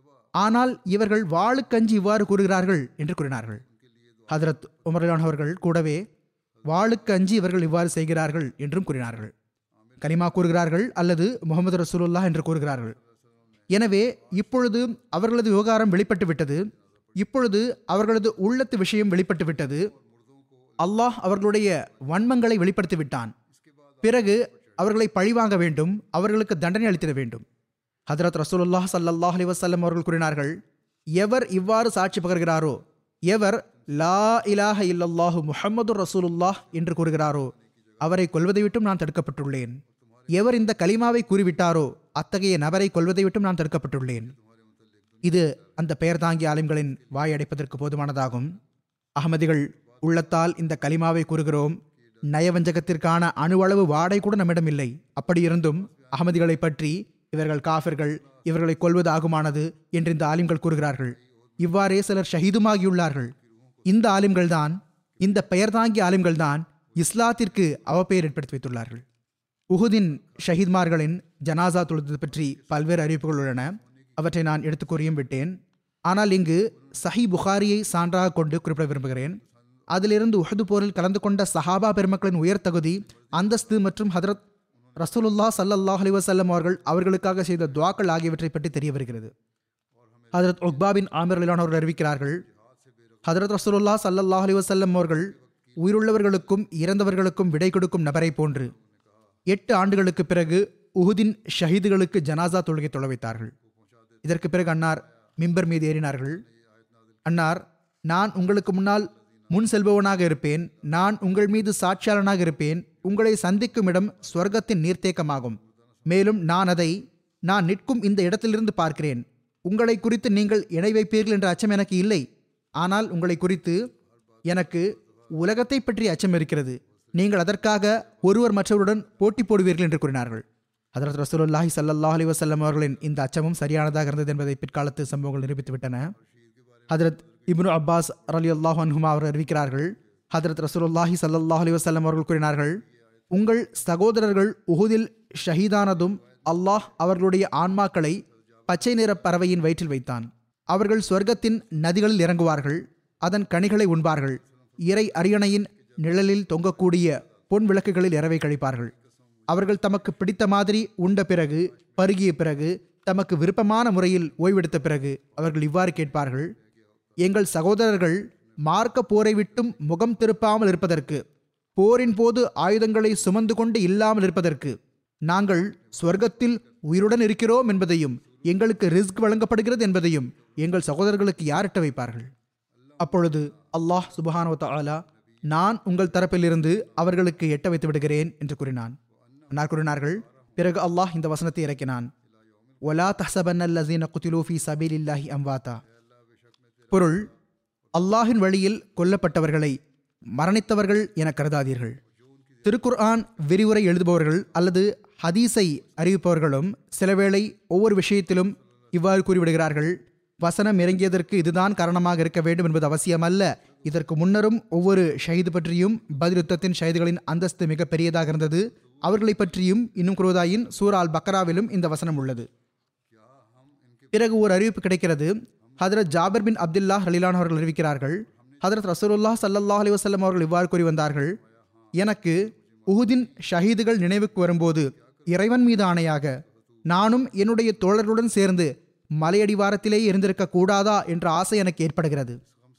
ஆனால் இவர்கள் வாளுக்கஞ்சி இவ்வாறு கூறுகிறார்கள் என்று கூறினார்கள் ஹதரத் உமர்லான் அவர்கள் கூடவே வாளுக்கு அஞ்சி இவர்கள் இவ்வாறு செய்கிறார்கள் என்றும் கூறினார்கள் கலிமா கூறுகிறார்கள் அல்லது முகமது ரசூலுல்லாஹ் என்று கூறுகிறார்கள் எனவே இப்பொழுது அவர்களது விவகாரம் வெளிப்பட்டு விட்டது இப்பொழுது அவர்களது உள்ளத்து விஷயம் வெளிப்பட்டு விட்டது அல்லாஹ் அவர்களுடைய வன்மங்களை வெளிப்படுத்தி விட்டான் பிறகு அவர்களை பழிவாங்க வேண்டும் அவர்களுக்கு தண்டனை அளித்திட வேண்டும் ஹதரத் ரசூலுல்லாஹ் ஸல்லல்லாஹு அலைஹி வஸல்லம் அவர்கள் கூறினார்கள் எவர் இவ்வாறு சாட்சி பகர்கிறாரோ எவர் லா இலாஹ இல்லல்லாஹு முஹம்மது ரசூலுல்லாஹ் என்று கூறுகிறாரோ அவரை கொல்வதை விட்டும் நான் தடுக்கப்பட்டுள்ளேன் எவர் இந்த கலிமாவை கூறிவிட்டாரோ அத்தகைய நபரை கொல்வதை விட்டும் நான் தடுக்கப்பட்டுள்ளேன் இது அந்த பெயர் தாங்கிய ஆலிம்களின் வாய் அடைப்பதற்கு போதுமானதாகும் அகமதிகள் உள்ளத்தால் இந்த கலிமாவை கூறுகிறோம் நயவஞ்சகத்திற்கான அணுவளவு வாடை கூட நம்மிடம் இல்லை அப்படி இருந்தும் அகமதிகளை பற்றி இவர்கள் காஃபிர்கள் இவர்களை கொல்வது ஆகுமானது என்று இந்த ஆலிம்கள் கூறுகிறார்கள் இவ்வாறே சிலர் ஷஹீதுமாகியுள்ளார்கள் இந்த ஆலிம்கள்தான் இந்த பெயர் தாங்கிய ஆலிம்கள்தான் இஸ்லாத்திற்கு அவப்பெயர் ஏற்படுத்தி வைத்துள்ளார்கள் உஹுதின் ஷஹீத்மார்களின் ஜனாசா தொழுது பற்றி பல்வேறு அறிவிப்புகள் உள்ளன அவற்றை நான் எடுத்து கூறியும் விட்டேன் ஆனால் இங்கு சஹி புகாரியை சான்றாக கொண்டு குறிப்பிட விரும்புகிறேன் அதிலிருந்து உஹது போரில் கலந்து கொண்ட சஹாபா பெருமக்களின் உயர் தகுதி அந்தஸ்து மற்றும் ஹதரத் ரசூலுல்லா ஸல்லல்லாஹு அலைஹி வஸல்லம் அவர்கள் அவர்களுக்காக செய்த துவாக்கள் ஆகியவற்றை பற்றி தெரிய வருகிறது ஹதரத் உக்பா பின் ஆமிர் அலிலான் அவர்கள் அறிவிக்கிறார்கள் ஹதரத் ரசூலுல்லா ஸல்லல்லாஹு அலைஹி வஸல்லம் அவர்கள் உயிருள்ளவர்களுக்கும் இறந்தவர்களுக்கும் விடை கொடுக்கும் நபரை போன்று எட்டு ஆண்டுகளுக்கு பிறகு உஹுதின் ஷஹீதுகளுக்கு ஜனாசா தொழுகை தொழ வைத்தார்கள் இதற்கு பிறகு அன்னார் மிம்பர் மீது ஏறினார்கள் அன்னார் நான் உங்களுக்கு முன்னால் முன் செல்பவனாக இருப்பேன் நான் உங்கள் மீது சாட்சியாளனாக இருப்பேன் உங்களை சந்திக்கும் இடம் ஸ்வர்க்கத்தின் நீர்த்தேக்கமாகும் மேலும் நான் அதை நான் நிற்கும் இந்த இடத்திலிருந்து பார்க்கிறேன் உங்களை குறித்து நீங்கள் இணை வைப்பீர்கள் என்ற அச்சம் எனக்கு இல்லை ஆனால் உங்களை குறித்து எனக்கு உலகத்தை பற்றிய அச்சம் இருக்கிறது நீங்கள் அதற்காக ஒருவர் மற்றவருடன் போட்டி போடுவீர்கள் என்று கூறினார்கள் ஹதரத் ரசூலுல்லாஹி ஸல்லல்லாஹு அலைஹி வஸல்லம் அவர்களின் இந்த அச்சமும் சரியானதாக இருந்தது என்பதை பிற்காலத்து சம்பவங்கள் நிரூபித்துவிட்டன ஹதரத் இப்னு அப்பாஸ் ரலி அல்லாஹ் அன்ஹுமா அவர் அறிவிக்கிறார்கள் ஹதரத் ரசூலுல்லாஹி ஸல்லல்லாஹு அலைஹி வஸல்லம் அவர்கள் கூறினார்கள் உங்கள் சகோதரர்கள் உஹுதில் ஷஹீதானதும் அல்லாஹ் அவர்களுடைய ஆன்மாக்களை பச்சை நிற பறவையின் வயிற்றில் வைத்தான் அவர்கள் சொர்க்கத்தின் நதிகளில் இறங்குவார்கள் அதன் கனிகளை உண்பார்கள் இறை அரியணையின் நிழலில் தொங்கக்கூடிய பொன் விளக்குகளில் இரவை கழிப்பார்கள் அவர்கள் தமக்கு பிடித்த மாதிரி உண்ட பிறகு பருகிய பிறகு தமக்கு விருப்பமான முறையில் ஓய்வெடுத்த பிறகு அவர்கள் இவ்வாறு கேட்பார்கள் எங்கள் சகோதரர்கள் மார்க்க போரை விட்டும் முகம் திருப்பாமல் இருப்பதற்கு போரின் போது ஆயுதங்களை சுமந்து கொண்டு இல்லாமல் இருப்பதற்கு நாங்கள் ஸ்வர்க்கத்தில் உயிருடன் இருக்கிறோம் என்பதையும் எங்களுக்கு ரிஸ்க் வழங்கப்படுகிறது என்பதையும் எங்கள் சகோதரர்களுக்கு யாரிட்ட வைப்பார்கள் அப்பொழுது அல்லாஹ் சுபஹானு தஆலா நான் உங்கள் தரப்பிலிருந்து அவர்களுக்கு எட்ட வைத்து விடுகிறேன் என்று கூறினான் அன்னார் கூறினார்கள் பிறகு அல்லாஹ் இந்த வசனத்தை இறக்கினான் ஒலா தஹசபன் அல்லசீன குத்திலூ ஃபி சபீலில்லாஹி அம்வாதா பொருள் அல்லாஹின் வழியில் கொல்லப்பட்டவர்களை மரணித்தவர்கள் என கருதாதீர்கள் திருக்குர்ஆன் விரிவுரை எழுதுபவர்கள் அல்லது ஹதீஸை அறிவிப்பவர்களும் சிலவேளை ஒவ்வொரு விஷயத்திலும் இவ்வாறு கூறிவிடுகிறார்கள் வசனம் இறங்கியதற்கு இதுதான் காரணமாக இருக்க வேண்டும் என்பது அவசியமல்ல இதற்கு முன்னரும் ஒவ்வொரு ஷஹீது பற்றியும் பதில் யுத்தத்தின் ஷஹீதுகளின் அந்தஸ்து மிக பெரியதாக இருந்தது அவர்களை பற்றியும் இன்னும் குருவதாயின் சூரா அல் பக்ராவிலும் இந்த வசனம் உள்ளது பிறகு ஒரு அறிவிப்பு கிடைக்கிறது ஹதரத் ஜாபர் பின் அப்துல்லா ஹலிலான் அவர்கள் அறிவிக்கிறார்கள் ஹதரத் ரசூலுல்லாஹ் ஸல்லல்லாஹு அலைஹி வஸல்லம் அவர்கள் இவ்வாறு கூறி வந்தார்கள் எனக்கு உஹுதின் ஷஹீதுகள் நினைவுக்கு வரும்போது இறைவன் மீது ஆணையாக நானும் என்னுடைய தோழர்களுடன் சேர்ந்து மலையடிவாரத்திலே இருந்திருக்க கூடாதா என்ற ஆசை எனக்கு ஏற்படுகிறது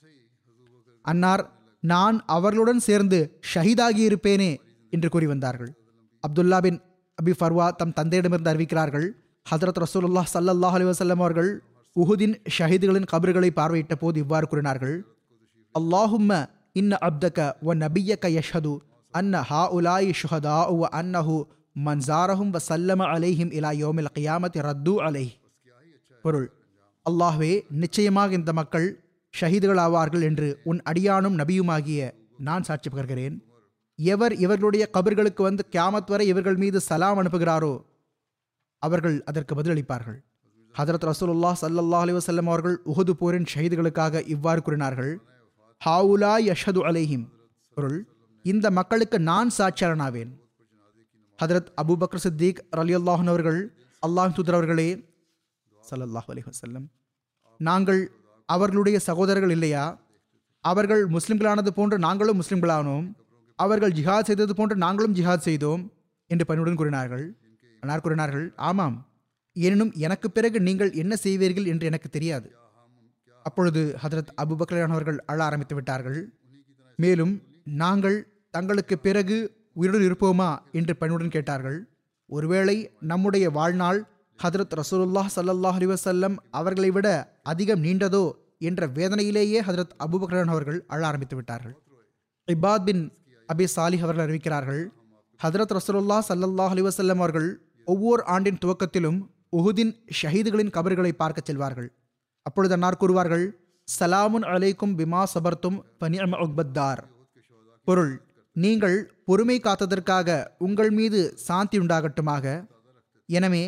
அன்னார் நான் அவர்களுடன் சேர்ந்து ஷஹீதாகி இருப்பேனே என்று கூறி வந்தார்கள் அப்துல்லா பின் அபி ஃபர்வா தம் தந்தையிடமிருந்து அறிவிக்கிறார்கள் ஹதரத் ரசூலுல்லாஹ் ஸல்லல்லாஹு அலைஹி வஸல்லம் அவர்கள் உஹுதின் ஷஹீதுகளின் கபர்களை பார்வையிட்ட போது இவ்வாறு கூறினார்கள் அல்லாஹும்ம இன்ன அப்தக வ நபியக்க யஷ்ஹது அன்ன ஹா உலாய் ஷுஹதா வ அன்னஹு மன்சாரஹும் வ சல்லம அலைஹிம் இலா யோமில் கியாமத்தி ரத்து அலைஹ் பொருள் அல்லாஹ்வே நிச்சயமாக இந்த மக்கள் ஷஹீதுகள் ஆவார்கள் என்று உன் அடியானும் நபியுமாகிய நான் சாட்சி பகர்கிறேன் எவர் இவர்களுடைய கபர்களுக்கு வந்து கியாமத் வரை இவர்கள் மீது சலாம் அனுப்புகிறாரோ அவர்கள் அதற்கு பதிலளிப்பார்கள் ஹதரத் ரசூலுல்லாஹ் ஸல்லல்லாஹு அலைஹி வஸல்லம் அவர்கள் உஹது போரின் ஷஹீதுகளுக்காக இவ்வாறு கூறினார்கள் ஹாவுலா யஷது அலைஹிம் பொருள் இந்த மக்களுக்கு நான் சாட்சியாளனாவேன் ஹதரத் அபூபக்கர் சித்திக் ரலியல்லாஹன் அவர்கள் அல்லாஹ் தூதர் அவர்களே ஸல்லல்லாஹு அலைஹி வஸல்லம் நாங்கள் அவர்களுடைய சகோதரர்கள் இல்லையா அவர்கள் முஸ்லிம்களானது போன்று நாங்களும் முஸ்லிம்களானோம் அவர்கள் ஜிஹாத் செய்தது போன்று நாங்களும் ஜிஹாத் செய்தோம் என்று பணியுடன் கூறினார்கள் அன்னார் கூறினார்கள் ஆமாம் எனினும் எனக்கு பிறகு நீங்கள் என்ன செய்வீர்கள் என்று எனக்கு தெரியாது அப்பொழுது ஹதரத் அபுபக்கரான் அவர்கள் அழ ஆரம்பித்து விட்டார்கள் மேலும் நாங்கள் தங்களுக்கு பிறகு உயிருடன் இருப்போமா என்று பணியுடன் கேட்டார்கள் ஒருவேளை நம்முடைய வாழ்நாள் ஹதரத் ரசூலுல்லாஹ் ஸல்லல்லாஹு அலைஹி வஸல்லம் அவர்களை விட அதிகம் நீண்டதோ என்ற வேதனையிலேயே ஹதரத் அபுபக்கரான் அவர்கள் அழ ஆரம்பித்து விட்டார்கள் இபாத் பின் அபி சாலிஹ் அவர்கள் அறிவிக்கிறார்கள் ஹதரத் ரசூலுல்லாஹ் ஸல்லல்லாஹு அலைஹி வஸல்லம் அவர்கள் ஒவ்வொரு ஆண்டின் துவக்கத்திலும் உஹுதின் ஷஹீதுகளின் கபர்களை பார்க்கச் செல்வார்கள் அப்பொழுது அன்னார் கூறுவார்கள் சலாமுன் அலைக்கும் பிமா சபர்த்தும் பனிஅம உக்பத்தார் பொருள் நீங்கள் பொறுமை காத்ததற்காக உங்கள் மீது சாந்தி உண்டாகட்டுமாக எனவே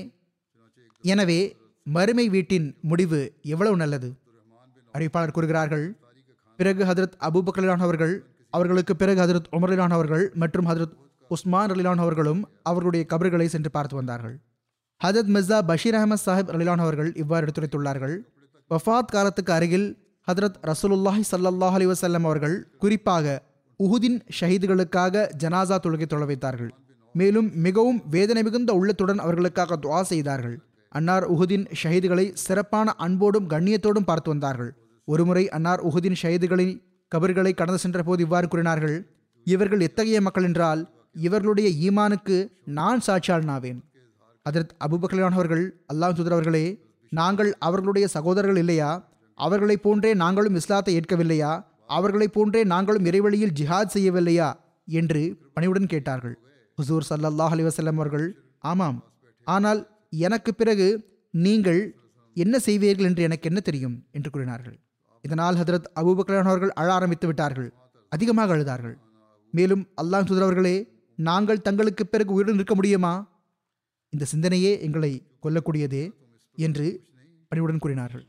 எனவே மறுமை வீட்டின் முடிவு எவ்வளவு நல்லது அறிவிப்பாளர் கூறுகிறார்கள் பிறகு ஹதரத் அபூபக்கலான் அவர்கள் அவர்களுக்கு பிறகு ஹதரத் உமர்லான் அவர்கள் மற்றும் ஹதரத் உஸ்மான் அலிலான் அவர்களும் அவர்களுடைய கபர்களை சென்று பார்த்து வந்தார்கள் ஹதரத் மிர்சா பஷீர் அஹமத் சாஹிப் அலிலான் அவர்கள் இவ்வாறு எடுத்துரைத்துள்ளார்கள் வஃபாத் காலத்துக்கு அருகில் ஹதரத் ரசூலுல்லாஹி ஸல்லல்லாஹு அலைஹி வஸல்லம் அவர்கள் குறிப்பாக உஹுதின் ஷஹீதுகளுக்காக ஜனாசா தொழுகை தொழ வைத்தார்கள் மேலும் மிகவும் வேதனை மிகுந்த உள்ளத்துடன் அவர்களுக்காக துஆ செய்தார்கள் அன்னார் உஹுதின் ஷஹீதுகளை சிறப்பான அன்போடும் கண்ணியத்தோடும் பார்த்து வந்தார்கள் ஒருமுறை அன்னார் உஹுதின் ஷஹீதுகளின் கபர்களை கடந்து சென்ற போது இவ்வாறு கூறினார்கள் இவர்கள் எத்தகைய மக்கள் என்றால் இவர்களுடைய ஈமானுக்கு நான் சாட்சியாளனாவேன் அதற்கு அபுபக்கலான் அவர்கள் அல்லாஹ் தூதர் அவர்களே நாங்கள் அவர்களுடைய சகோதரர்கள் இல்லையா அவர்களைப் போன்றே நாங்களும் இஸ்லாத்தை ஏற்கவில்லையா அவர்களைப் போன்றே நாங்களும் இறைவழியில் ஜிஹாத் செய்யவில்லையா என்று பணிவுடன் கேட்டார்கள் ஹுசூர் சல்லல்லாஹ் அலி வசல்லம் அவர்கள் ஆமாம் ஆனால் எனக்கு பிறகு நீங்கள் என்ன செய்வீர்கள் என்று எனக்கு என்ன தெரியும் என்று கூறினார்கள் இதனால் ஹதரத் அபூபக்கலான் அவர்கள் அழ ஆரம்பித்து விட்டார்கள் அதிகமாக அழுதார்கள் மேலும் அல்லாஹ் தூதர் அவர்களே நாங்கள் தங்களுக்கு பிறகு உயிருடன் இருக்க முடியுமா இந்த சிந்தனையே எங்களை கொல்லக்கூடியதே என்று பணிவுடன் கூறினார்கள்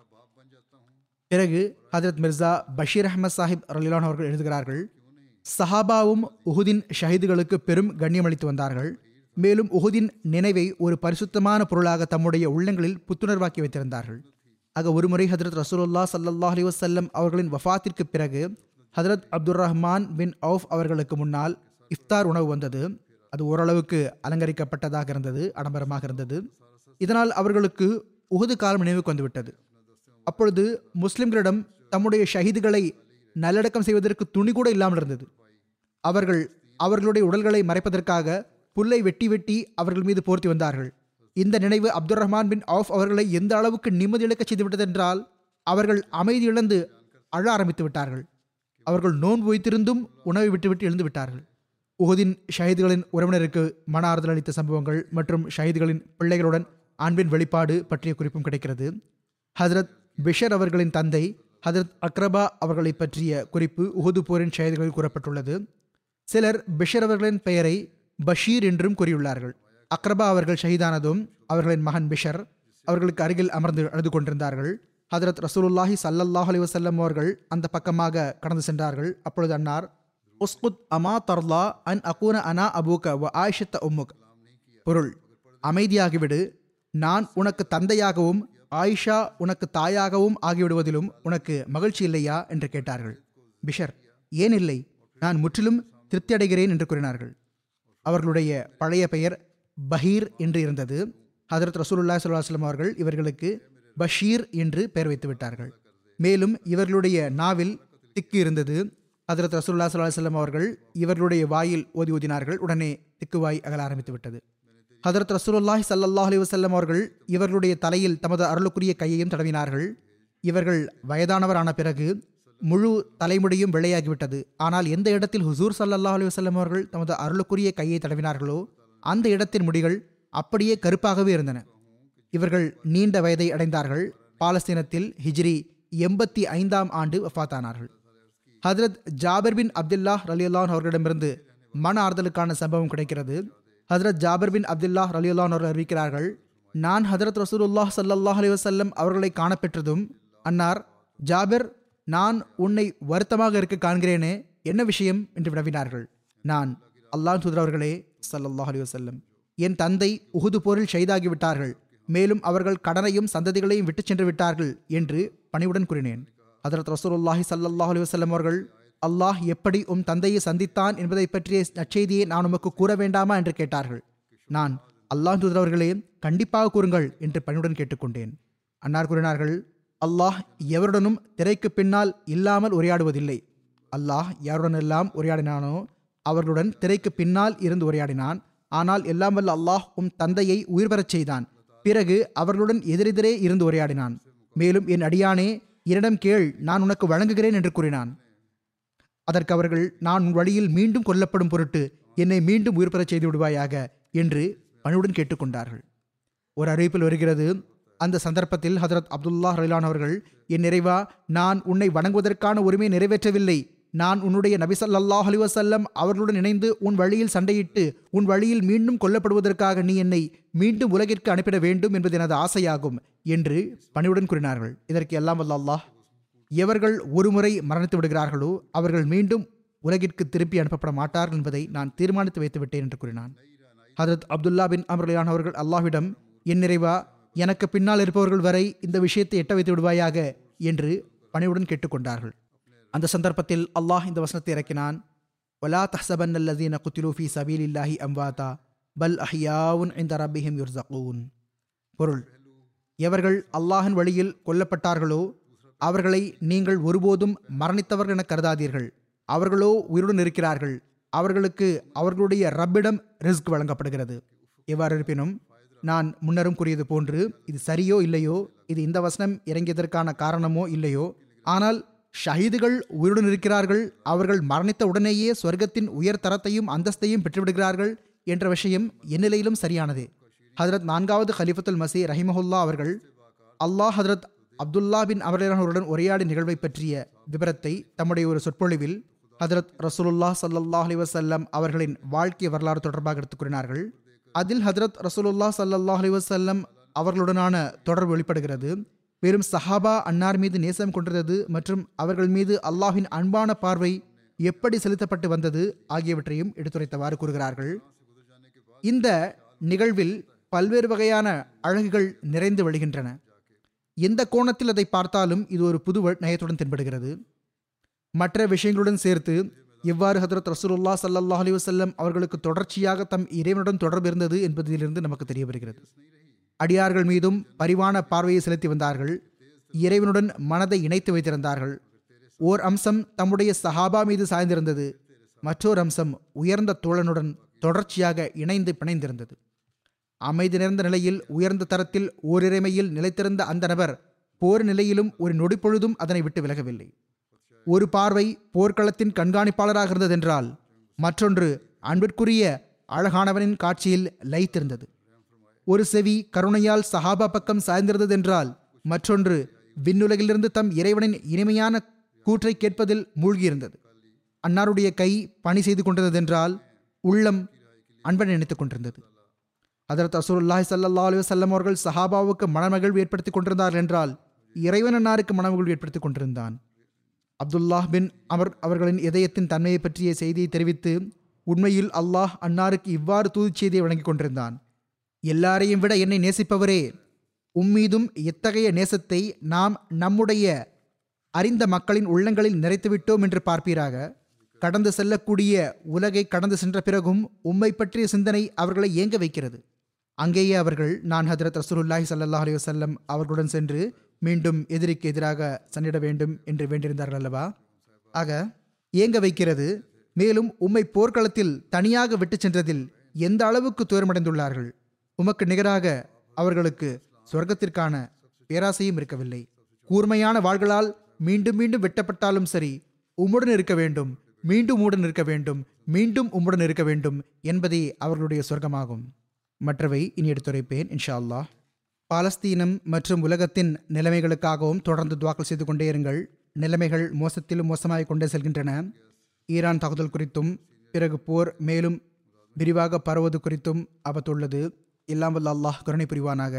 பிறகு ஹதரத் மிர்சா பஷீர் அஹமத் சாஹிப் ரலிலான் அவர்கள் எழுதுகிறார்கள் சஹாபாவும் உஹுதின் ஷஹீதுகளுக்கு பெரும் கண்ணியமளித்து வந்தார்கள் மேலும் உஹுதின் நினைவை ஒரு பரிசுத்தமான பொருளாக தம்முடைய உள்ளங்களில் புத்துணர்வாக்கி வைத்திருந்தார்கள் ஆக ஒருமுறை ஹதரத் ரசூலுல்லா ஸல்லல்லாஹு அலைஹி வஸல்லம் அவர்களின் வஃபாத்திற்கு பிறகு ஹதரத் அப்துர் ரஹ்மான் பின் அவுஃப் அவர்களுக்கு முன்னால் இஃப்தார் உணவு வந்தது அது ஓரளவுக்கு அலங்கரிக்கப்பட்டதாக இருந்தது ஆடம்பரமாக இருந்தது இதனால் அவர்களுக்கு உகுது காலம் நினைவுக்கு வந்துவிட்டது அப்பொழுது முஸ்லிம்களிடம் தம்முடைய ஷஹீதுகளை நல்லடக்கம் செய்வதற்கு துணி கூட இல்லாமல் இருந்தது அவர்கள் அவர்களுடைய உடல்களை மறைப்பதற்காக புல்லை வெட்டி வெட்டி அவர்கள் மீது போர்த்தி வந்தார்கள் இந்த நினைவு அப்துல் ரஹ்மான் பின் அவுஃப் அவர்களை எந்த அளவுக்கு நிம்மதி இழக்க செய்துவிட்டது என்றால் அவர்கள் அமைதி இழந்து அழ ஆரம்பித்து விட்டார்கள் அவர்கள் நோன்பு வைத்திருந்தும் உணவை விட்டுவிட்டு எழுந்து விட்டார்கள் உஹுதின் ஷஹீதுகளின் உறவினருக்கு மன ஆறுதல் அளித்த சம்பவங்கள் மற்றும் ஷஹீதுகளின் பிள்ளைகளுடன் அன்பின் வெளிப்பாடு பற்றிய குறிப்பும் கிடைக்கிறது ஹஜரத் பிஷர் அவர்களின் தந்தை ஹதரத் அக்ரபா அவர்களை பற்றிய குறிப்பு உஹது போரின் ஷஹீதுகளில் கூறப்பட்டுள்ளது சிலர் பிஷர் அவர்களின் பெயரை பஷீர் என்றும் கூறியுள்ளார்கள் அக்ரபா அவர்கள் ஷஹீதானதும் அவர்களின் மகன் பிஷர் அவர்களுக்கு அருகில் அமர்ந்து அழுது கொண்டிருந்தார்கள் ஹதரத் ரசூலுல்லாஹி ஸல்லல்லாஹு அலைஹி வஸல்லம் அவர்கள் அந்த பக்கமாக கடந்து சென்றார்கள் அப்பொழுது அன்னார் உஸ்குத் அமா தர்லா அன் அகூன அனா அபூக வ ஆயிஷத்த உம்முக் பொருள் அமைதியாகிவிடு நான் உனக்கு தந்தையாகவும் ஆயிஷா உனக்கு தாயாகவும் ஆகிவிடுவதிலும் உனக்கு மகிழ்ச்சி இல்லையா என்று கேட்டார்கள் பிஷர் ஏன் இல்லை நான் முற்றிலும் திருப்தி அடைகிறேன் என்று கூறினார்கள் அவர்களுடைய பழைய பெயர் பஹீர் என்று இருந்தது ஹதரத் ரசூலுல்லாஹி ஸல்லல்லாஹு அலைஹி வஸல்லம் அவர்கள் இவர்களுக்கு பஷீர் என்று பெயர் வைத்து விட்டார்கள் மேலும் இவர்களுடைய நாவில் திக்கு இருந்தது ஹதரத் ரசூலுல்லாஹி ஸல்லல்லாஹு அலைஹி வஸல்லம் அவர்கள் இவர்களுடைய வாயில் ஓதி ஊதினார்கள் உடனே திக்குவாய் அகல ஆரம்பித்து விட்டது ஹதரத் ரசூலுல்லாஹி ஸல்லல்லாஹு அலைஹி வஸல்லம் அவர்கள் இவர்களுடைய தலையில் தமது அருளுக்குரிய கையையும் தடவினார்கள் இவர்கள் வயதானவரான பிறகு முழு தலைமுடியும் வெள்ளையாகிவிட்டது ஆனால் எந்த இடத்தில் ஹுசூர் ஸல்லல்லாஹு அலைஹி வஸல்லம் அவர்கள் தமது அருளுக்குரிய கையை தடவினார்களோ அந்த இடத்தின் முடிகள் அப்படியே கருப்பாகவே இருந்தன இவர்கள் நீண்ட வயதை அடைந்தார்கள் பாலஸ்தீனத்தில் ஹிஜ்ரி எண்பத்தி ஐந்தாம் ஆண்டு வஃபாத்தானார்கள் ஹதரத் ஜாபர் பின் அப்துல்லா ரலியுல்லான் அவர்களிடமிருந்து மன ஆறுதலுக்கான சம்பவம் கிடைக்கிறது ஹதரத் ஜாபர் பின் அப்துல்லா ரலியுல்லான் அவர்கள் அறிவிக்கிறார்கள் நான் ஹதரத் ரசூலுல்லாஹ் ஸல்லல்லாஹு அலைஹி வஸல்லம் அவர்களை காணப்பெற்றதும் அன்னார் ஜாபர் நான் உன்னை வருத்தமாக இருக்க காண்கிறேனே என்ன விஷயம் என்று வினவினார்கள் நான் அல்லாஹ் தூதர் அவர்களே ஸல்லல்லாஹு அலைஹி வஸல்லம் என் தந்தை உஹுது போரில் ஷைதாகி விட்டார்கள் மேலும் அவர்கள் கடனையும் சந்ததிகளையும் விட்டுச் சென்று விட்டார்கள் என்று பணிவுடன் கூறினேன் ஹதரத் ரசூலுல்லாஹி ஸல்லல்லாஹு அலைஹி வஸல்லம் அவர்கள் அல்லாஹ் எப்படி உம் தந்தையை சந்தித்தான் என்பதை பற்றிய நற்செய்தியை நான் உமக்கு கூற வேண்டாமா என்று கேட்டார்கள் நான் அல்லாஹ் தூதர் அவர்களே கண்டிப்பாக கூறுங்கள் என்று பணிவுடன் கேட்டுக்கொண்டேன் அன்னார் கூறினார்கள் அல்லாஹ் எவருடனும் திரைக்கு பின்னால் இல்லாமல் உரையாடுவதில்லை அல்லாஹ் யாருடனெல்லாம் உரையாடினானோ அவர்களுடன் திரைக்கு பின்னால் இருந்து உரையாடினான் ஆனால் எல்லாம் வல்ல அல்லாஹ் உம் தந்தையை உயிர் பெறச் செய்தான் பிறகு அவர்களுடன் எதிரெதிரே இருந்து உரையாடினான் மேலும் என் அடியானே என்னிடம் கேள் நான் உனக்கு வழங்குகிறேன் என்று கூறினான் அதற்கு அவர்கள் நான் உன் வழியில் மீண்டும் கொல்லப்படும் பொருட்டு என்னை மீண்டும் உயிர் பெறச் செய்து விடுவாயாக என்று பணிவுடன் கேட்டுக்கொண்டார்கள் ஒரு அறிவிப்பில் வருகிறது அந்த சந்தர்ப்பத்தில் ஹதரத் அப்துல்லாஹ் ரயிலான் அவர்கள் என் நிறைவா நான் உன்னை வணங்குவதற்கான உரிமை நிறைவேற்றவில்லை நான் உன்னுடைய நபி ஸல்லல்லாஹு அலைஹி வஸல்லம் அவர்களுடன் இணைந்து உன் வழியில் சண்டையிட்டு உன் வழியில் மீண்டும் கொல்லப்படுவதற்காக நீ என்னை மீண்டும் உலகிற்கு அனுப்பிட வேண்டும் என்பது எனது ஆசையாகும் என்று பணிவுடன் கூறினார்கள் இதற்கு எல்லாம் வல்ல அல்லாஹ் எவர்கள் ஒருமுறை மரணித்து விடுகிறார்களோ அவர்கள் மீண்டும் உலகிற்கு திருப்பி அனுப்பப்பட மாட்டார்கள் என்பதை நான் தீர்மானித்து வைத்து விட்டேன் என்று கூறினான் ஹதரத் அப்துல்லா பின் அமர்லியான் அவர்கள் அல்லாஹ்விடம் என் நிறைவா எனக்கு பின்னால் இருப்பவர்கள் வரை இந்த விஷயத்தை எட்ட வைத்து விடுவாயாக என்று பணிவுடன் கேட்டுக்கொண்டார்கள் அந்த சந்தர்ப்பத்தில் அல்லாஹ் இந்த வசனத்தை இறக்கினான் வலா தஹ்சபன் அல்லதீன குத்திலு ஃபி சபீலில்லாஹி அம்வாதா பல் அஹ்யாவுன் இந்த ரப்பிஹிம் யுர்சகூன் பொருள் எவர்கள் அல்லாஹின் வழியில் கொல்லப்பட்டார்களோ அவர்களை நீங்கள் ஒருபோதும் மரணித்தவர்கள் என கருதாதீர்கள் அவர்களோ உயிருடன் இருக்கிறார்கள் அவர்களுக்கு அவர்களுடைய ரப்பிடம் ரிஸ்க் வழங்கப்படுகிறது எவ்வாறு இருப்பினும் நான் முன்னரும் கூறியது போன்று இது சரியோ இல்லையோ இது இந்த வசனம் இறங்கியதற்கான காரணமோ இல்லையோ ஆனால் ஷஹீதுகள் உயிருடன் இருக்கிறார்கள் அவர்கள் மரணித்த உடனேயே சொர்க்கத்தின் உயர் தரத்தையும் அந்தஸ்தையும் பெற்றுவிடுகிறார்கள் என்ற விஷயம் எந்நிலையிலும் சரியானதே ஹதரத் நான்காவது ஹலிஃபத்துல் மசி ரஹிமஹுல்லா அவர்கள் அல்லாஹ் ஹதரத் அப்துல்லா பின் அவர்களுடன் உரையாடி நிகழ்வை பற்றிய விவரத்தை தம்முடைய ஒரு சொற்பொழிவில் ஹதரத் ரசூலுல்லாஹ் ஸல்லல்லாஹு அலைஹி வஸல்லம் அவர்களின் வாழ்க்கை வரலாறு தொடர்பாக எடுத்துக் கூறினார்கள் அதில் ஹதரத் ரசூலுல்லாஹ் ஸல்லல்லாஹு அலைஹி வஸல்லம் அவர்களுடனான தொடர்பு வெளிப்படுகிறது மேலும் சஹாபா அன்னார் மீது நேசம் கொண்டிருந்தது மற்றும் அவர்கள் மீது அல்லாஹ்வின் அன்பான பார்வை எப்படி செலுத்தப்பட்டு வந்தது ஆகியவற்றையும் எடுத்துரைத்தவாறு கூறுகிறார்கள் இந்த நிகழ்வில் பல்வேறு வகையான அழகுகள் நிறைந்து வழிகின்றன எந்த கோணத்தில் அதை பார்த்தாலும் இது ஒரு புது வ- நயத்துடன் தென்படுகிறது மற்ற விஷயங்களுடன் சேர்த்து எவ்வாறு ஹதரத் ரசூலுல்லாஹ் ஸல்லல்லாஹு அலைஹி வஸல்லம் அவர்களுக்கு தொடர்ச்சியாக தம் இறைவனுடன் தொடர்பு இருந்தது என்பதிலிருந்து நமக்கு தெரிய வருகிறது அடியார்கள் மீதும் பரிவான பார்வையை செலுத்தி வந்தார்கள் இறைவனுடன் மனதை இணைத்து வைத்திருந்தார்கள் ஓர் அம்சம் தம்முடைய சஹாபா மீது சாய்ந்திருந்தது மற்றொரு அம்சம் உயர்ந்த தோழனுடன் தொடர்ச்சியாக இணைந்து பிணைந்திருந்தது அமைதி நிறைந்த நிலையில் உயர்ந்த தரத்தில் ஓரிறைமையில் நிலைத்திருந்த அந்த நபர் போர் நிலையிலும் ஒரு நொடிப்பொழுதும் அதனை விட்டு விலகவில்லை ஒரு பார்வை போர்க்களத்தின் கண்காணிப்பாளராக இருந்ததென்றால் மற்றொன்று அன்பிற்குரிய அழகானவனின் காட்சியில் லயித்திருந்தது ஒரு செவி கருணையால் சஹாபா பக்கம் சாய்ந்திருந்ததென்றால் மற்றொன்று விண்ணுலகிலிருந்து தம் இறைவனின் இனிமையான கூற்றை கேட்பதில் மூழ்கியிருந்தது அன்னாருடைய கை பணி செய்து கொண்டிருந்ததென்றால் உள்ளம் அன்பை நினைத்துக் கொண்டிருந்தது ஹதரத் அசூருல்லாஹி ஸல்லல்லாஹு அலைஹி வஸல்லம் அவர்கள் சஹாபாவுக்கு மனமகிழ்வு ஏற்படுத்தி கொண்டிருந்தார்கள் என்றால் இறைவன் அன்னாருக்கு மனமகிழ்வு ஏற்படுத்தி கொண்டிருந்தான் அப்துல்லாஹ் பின் அமர் அவர்களின் இதயத்தின் தன்மையை பற்றிய செய்தியை தெரிவித்து உண்மையில் அல்லாஹ் அன்னாருக்கு இவ்வாறு தூது செய்தியை வழங்கிக் கொண்டிருந்தான் எல்லாரையும் விட என்னை நேசிப்பவரே உம்மீதும் இத்தகைய நேசத்தை நாம் நம்முடைய அறிந்த மக்களின் உள்ளங்களில் நிறைத்துவிட்டோம் என்று பார்ப்பீராக கடந்து செல்லக்கூடிய உலகை கடந்து சென்ற பிறகும் உம்மை பற்றிய சிந்தனை அவர்களை ஏங்க வைக்கிறது அங்கேயே அவர்கள் நான் ஹதரத் ரசூலுல்லாஹி ஸல்லல்லாஹு அலைஹி வஸல்லம் அவர்களுடன் சென்று மீண்டும் எதிரிக்கு எதிராக சண்டையிட வேண்டும் என்று வேண்டியிருந்தார்கள் அல்லவா ஆக ஏங்க வைக்கிறது மேலும் உம்மை போர்க்களத்தில் தனியாக விட்டுச் சென்றதில் எந்த அளவுக்கு துயரமடைந்துள்ளார்கள் உமக்கு நிகராக அவர்களுக்கு சொர்க்கத்திற்கான பேராசையும் இருக்கவில்லை கூர்மையான வாள்களால் மீண்டும் மீண்டும் வெட்டப்பட்டாலும் சரி உம்முடன் இருக்க வேண்டும் மீண்டும் உம்முடன் இருக்க வேண்டும் மீண்டும் உம்முடன் இருக்க வேண்டும் என்பதே அவர்களுடைய சொர்க்கமாகும் மற்றவை இனி எடுத்துரைப்பேன் இன்ஷா அல்லாஹ் பாலஸ்தீனம் மற்றும் உலகத்தின் நிலைமைகளுக்காகவும் தொடர்ந்து துவாக்கல் செய்து கொண்டே இருங்கள் நிலைமைகள் மோசத்திலும் மோசமாகிக் கொண்டே செல்கின்றன ஈரான் தாக்குதல் குறித்தும் பிறகு போர் மேலும் விரிவாக பரவுவது குறித்தும் ஆபத்துள்ளது எல்லாம் வல்ல அல்லாஹ் கருணை புரிவானாக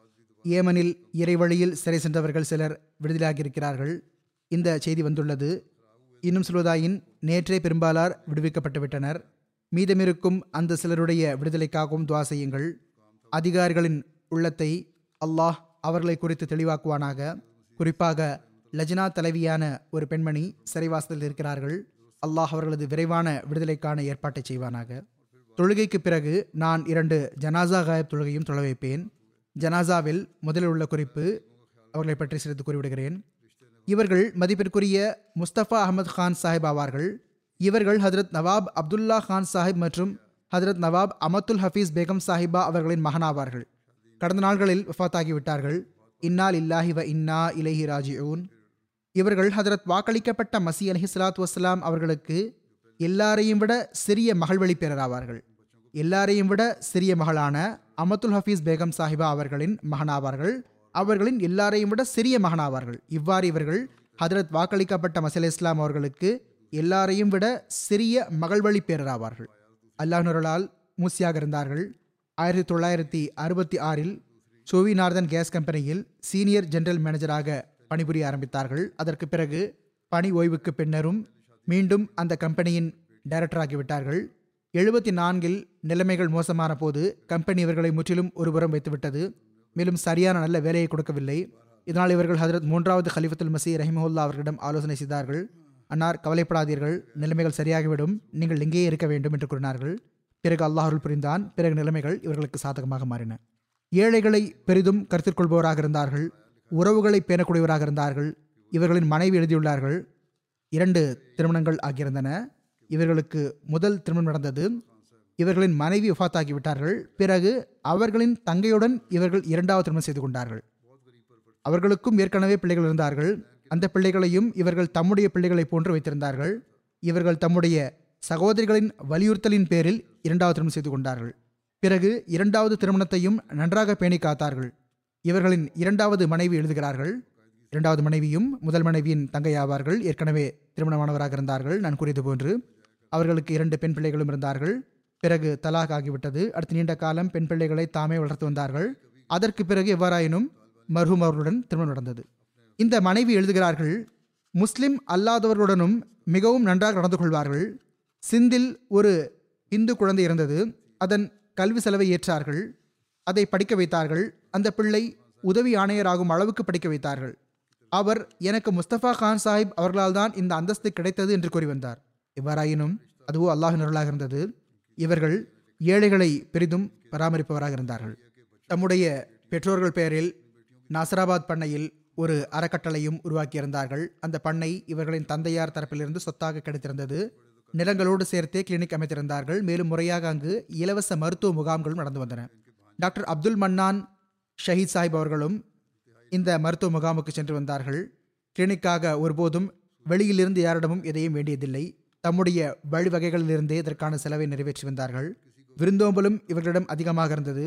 ஏமனில் இறைவழியில் சிறை சென்றவர்கள் சிலர் விடுதலையாகியிருக்கிறார்கள் இந்த செய்தி வந்துள்ளது இன்னும் சொல்வதாயின் நேற்றே பெரும்பாலார் விடுவிக்கப்பட்டு விட்டனர் மீதமிருக்கும் அந்த சிலருடைய விடுதலைக்காகவும் துவா செய்யுங்கள் அதிகாரிகளின் உள்ளத்தை அல்லாஹ் அவர்களை குறித்து தெளிவாக்குவானாக குறிப்பாக லஜ்னா தலைவியான ஒரு பெண்மணி சிறைவாசத்தில் இருக்கிறார்கள் அல்லாஹ் அவர்களது விரைவான விடுதலைக்கான ஏற்பாட்டை செய்வானாக தொழுகைக்கு பிறகு நான் இரண்டு ஜனாசா காயப் தொழுகையும் தொழ வைப்பேன் ஜனாசாவில் முதலில் உள்ள குறிப்பு அவர்களை பற்றி சிறிது கூறிவிடுகிறேன் இவர்கள் மதிப்பிற்குரிய முஸ்தபா அகமது கான் சாஹிப் ஆவார்கள் இவர்கள் ஹதரத் நவாப் அப்துல்லா கான் சாஹிப் மற்றும் ஹதரத் நவாப் அமத்துல் ஹஃபீஸ் பேகம் சாஹிபா அவர்களின் மகனாவார்கள் கடந்த நாள்களில் வஃபாத்தாகிவிட்டார்கள் இன்னால் இல்லாஹி வ இன்னா இலைஹி ராஜிஊன் இவர்கள் ஹதரத் வாக்களிக்கப்பட்ட மசி அலஹி சலாத்து வசலாம் அவர்களுக்கு எல்லாரையும் விட சிறிய மகள்வழி பேரராவார்கள் எல்லாரையும் விட சிறிய மகளான அமத்துல் ஹஃபீஸ் பேகம் சாஹிபா அவர்களின் மகனாவார்கள் அவர்களின் எல்லாரையும் விட சிறிய மகனாவார்கள் இவ்வாறு இவர்கள் ஹதரத் வாக்களிக்கப்பட்ட மசல் இஸ்லாம் அவர்களுக்கு எல்லாரையும் விட சிறிய மகள்வழி பேரராவார்கள் அல்லாஹ்னருளால் மூசியாக இருந்தார்கள் ஆயிரத்தி தொள்ளாயிரத்தி அறுபத்தி ஆறில் சோவி நார்தன் கேஸ் கம்பெனியில் சீனியர் ஜெனரல் மேனேஜராக பணிபுரிய ஆரம்பித்தார்கள் அதற்கு பிறகு பணி ஓய்வுக்கு பின்னரும் மீண்டும் அந்த கம்பெனியின் டைரக்டராகிவிட்டார்கள் எழுபத்தி நான்கில் நிலைமைகள் மோசமான போது கம்பெனி இவர்களை முற்றிலும் ஒருபுறம் வைத்துவிட்டது மேலும் சரியான நல்ல வேலையை கொடுக்கவில்லை இதனால் இவர்கள் ஹதரத் மூன்றாவது ஹலிஃபத்துல் மசி ரஹிமஹுல்லா அவர்களிடம் ஆலோசனை செய்தார்கள் அன்னார் கவலைப்படாதீர்கள் நிலைமைகள் சரியாகிவிடும் நீங்கள் இங்கேயே இருக்க வேண்டும் என்று கூறினார்கள் பிறகு அல்லாஹ் அருள் புரிந்தான் பிறகு நிலைமைகள் இவர்களுக்கு சாதகமாக மாறின ஏழைகளை பெரிதும் கருத்தில் கொள்பவராக இருந்தார்கள் உறவுகளை பேணக்கூடியவராக இருந்தார்கள் இவர்களின் மனைவி எழுதியுள்ளார்கள் இரண்டு திருமணங்கள் ஆகியிருந்தன இவர்களுக்கு முதல் திருமணம் நடந்தது இவர்களின் மனைவி வஃத்தாகி விட்டார்கள் பிறகு அவர்களின் தங்கையுடன் இவர்கள் இரண்டாவது திருமணம் செய்து கொண்டார்கள் அவர்களுக்கும் ஏற்கனவே பிள்ளைகள் இருந்தார்கள் அந்த பிள்ளைகளையும் இவர்கள் தம்முடைய பிள்ளைகளைப் போன்று வைத்திருந்தார்கள் இவர்கள் தம்முடைய சகோதரிகளின் வலியுறுத்தலின் பேரில் இரண்டாவது திருமணம் செய்து கொண்டார்கள் பிறகு இரண்டாவது திருமணத்தையும் நன்றாக பேணி காத்தார்கள் இவர்களின் இரண்டாவது மனைவி எழுதுகிறார்கள் இரண்டாவது மனைவியும் முதல் மனைவியின் தங்கையாவார்கள் ஏற்கனவே திருமணமானவராக இருந்தார்கள் நான் கூறியது போன்று அவர்களுக்கு இரண்டு பெண் பிள்ளைகளும் இருந்தார்கள் பிறகு தலாக் ஆகிவிட்டது அடுத்து நீண்ட காலம் பெண் பிள்ளைகளை தாமே வளர்த்து வந்தார்கள் அதற்கு பிறகு எவ்வாறாயினும் மர்ஹூம் அவர்களுடன் திருமணம் நடந்தது இந்த மனைவி எழுதுகிறார்கள் முஸ்லிம் அல்லாதவர்களுடனும் மிகவும் நன்றாக நடந்து கொள்வார்கள் சிந்தில் ஒரு இந்து குழந்தை இருந்தது அதன் கல்வி செலவை ஏற்றார்கள் அதை படிக்க வைத்தார்கள் அந்த பிள்ளை உதவி ஆணையராகும் அளவுக்கு படிக்க வைத்தார்கள் அவர் எனக்கு முஸ்தபா கான் சாஹிப் அவர்களால் தான் இந்த அந்தஸ்து கிடைத்தது என்று கூறி வந்தார் இவ்வாறாயினும் அதுவோ அல்லாஹ் நிரலாக இருந்தது இவர்கள் ஏழைகளை பெரிதும் பராமரிப்பவராக இருந்தார்கள் தம்முடைய பெற்றோர்கள் பெயரில் நாசராபாத் பண்ணையில் ஒரு அறக்கட்டளையும் உருவாக்கியிருந்தார்கள் அந்த பண்ணை இவர்களின் தந்தையார் தரப்பிலிருந்து சொத்தாக கிடைத்திருந்தது நிலங்களோடு சேர்த்தே கிளினிக் அமைத்திருந்தார்கள் மேலும் முறையாக அங்கு இலவச மருத்துவ முகாம்களும் நடந்து வந்தன டாக்டர் அப்துல் மன்னான் ஷஹீத் சாஹிப் அவர்களும் இந்த மருத்துவ முகாமுக்கு சென்று வந்தார்கள் கிளினிக்காக ஒருபோதும் வெளியிலிருந்து யாரிடமும் எதையும் வேண்டியதில்லை தம்முடைய வழிவகைகளிலிருந்தே இதற்கான செலவை நிறைவேற்றி வந்தார்கள் விருந்தோம்பலும் இவர்களிடம் அதிகமாக இருந்தது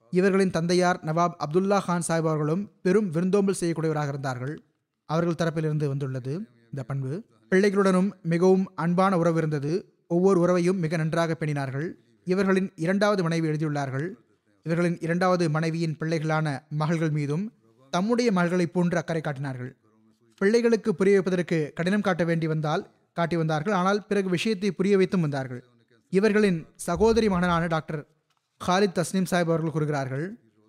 இவர்களின் தந்தையார் நவாப் அப்துல்லா கான் சாஹிப் அவர்களும் பெரும் விருந்தோம்பல் செய்யக்கூடியவராக இருந்தார்கள் அவர்கள் தரப்பிலிருந்து வந்துள்ளது இந்த பண்பு பிள்ளைகளுடனும் மிகவும் அன்பான உறவு இருந்தது ஒவ்வொரு உறவையும் மிக நன்றாக பேணினார்கள் இவர்களின் இரண்டாவது மனைவி எழுதியுள்ளார்கள் இவர்களின் இரண்டாவது மனைவியின் பிள்ளைகளான மகள்கள் மீதும் தம்முடைய மகள்களைப் போன்று அக்கறை காட்டினார்கள் பிள்ளைகளுக்கு புரிய வைப்பதற்கு கடினம் காட்ட வேண்டி வந்தால் காட்டி வந்தார்கள் ஆனால் பிறகு விஷயத்தை புரிய வைத்தும் வந்தார்கள் இவர்களின் சகோதரி மகனான டாக்டர் காலித் தஸ்னீம் சாஹிப் அவர்கள் கூறுகிறார்கள்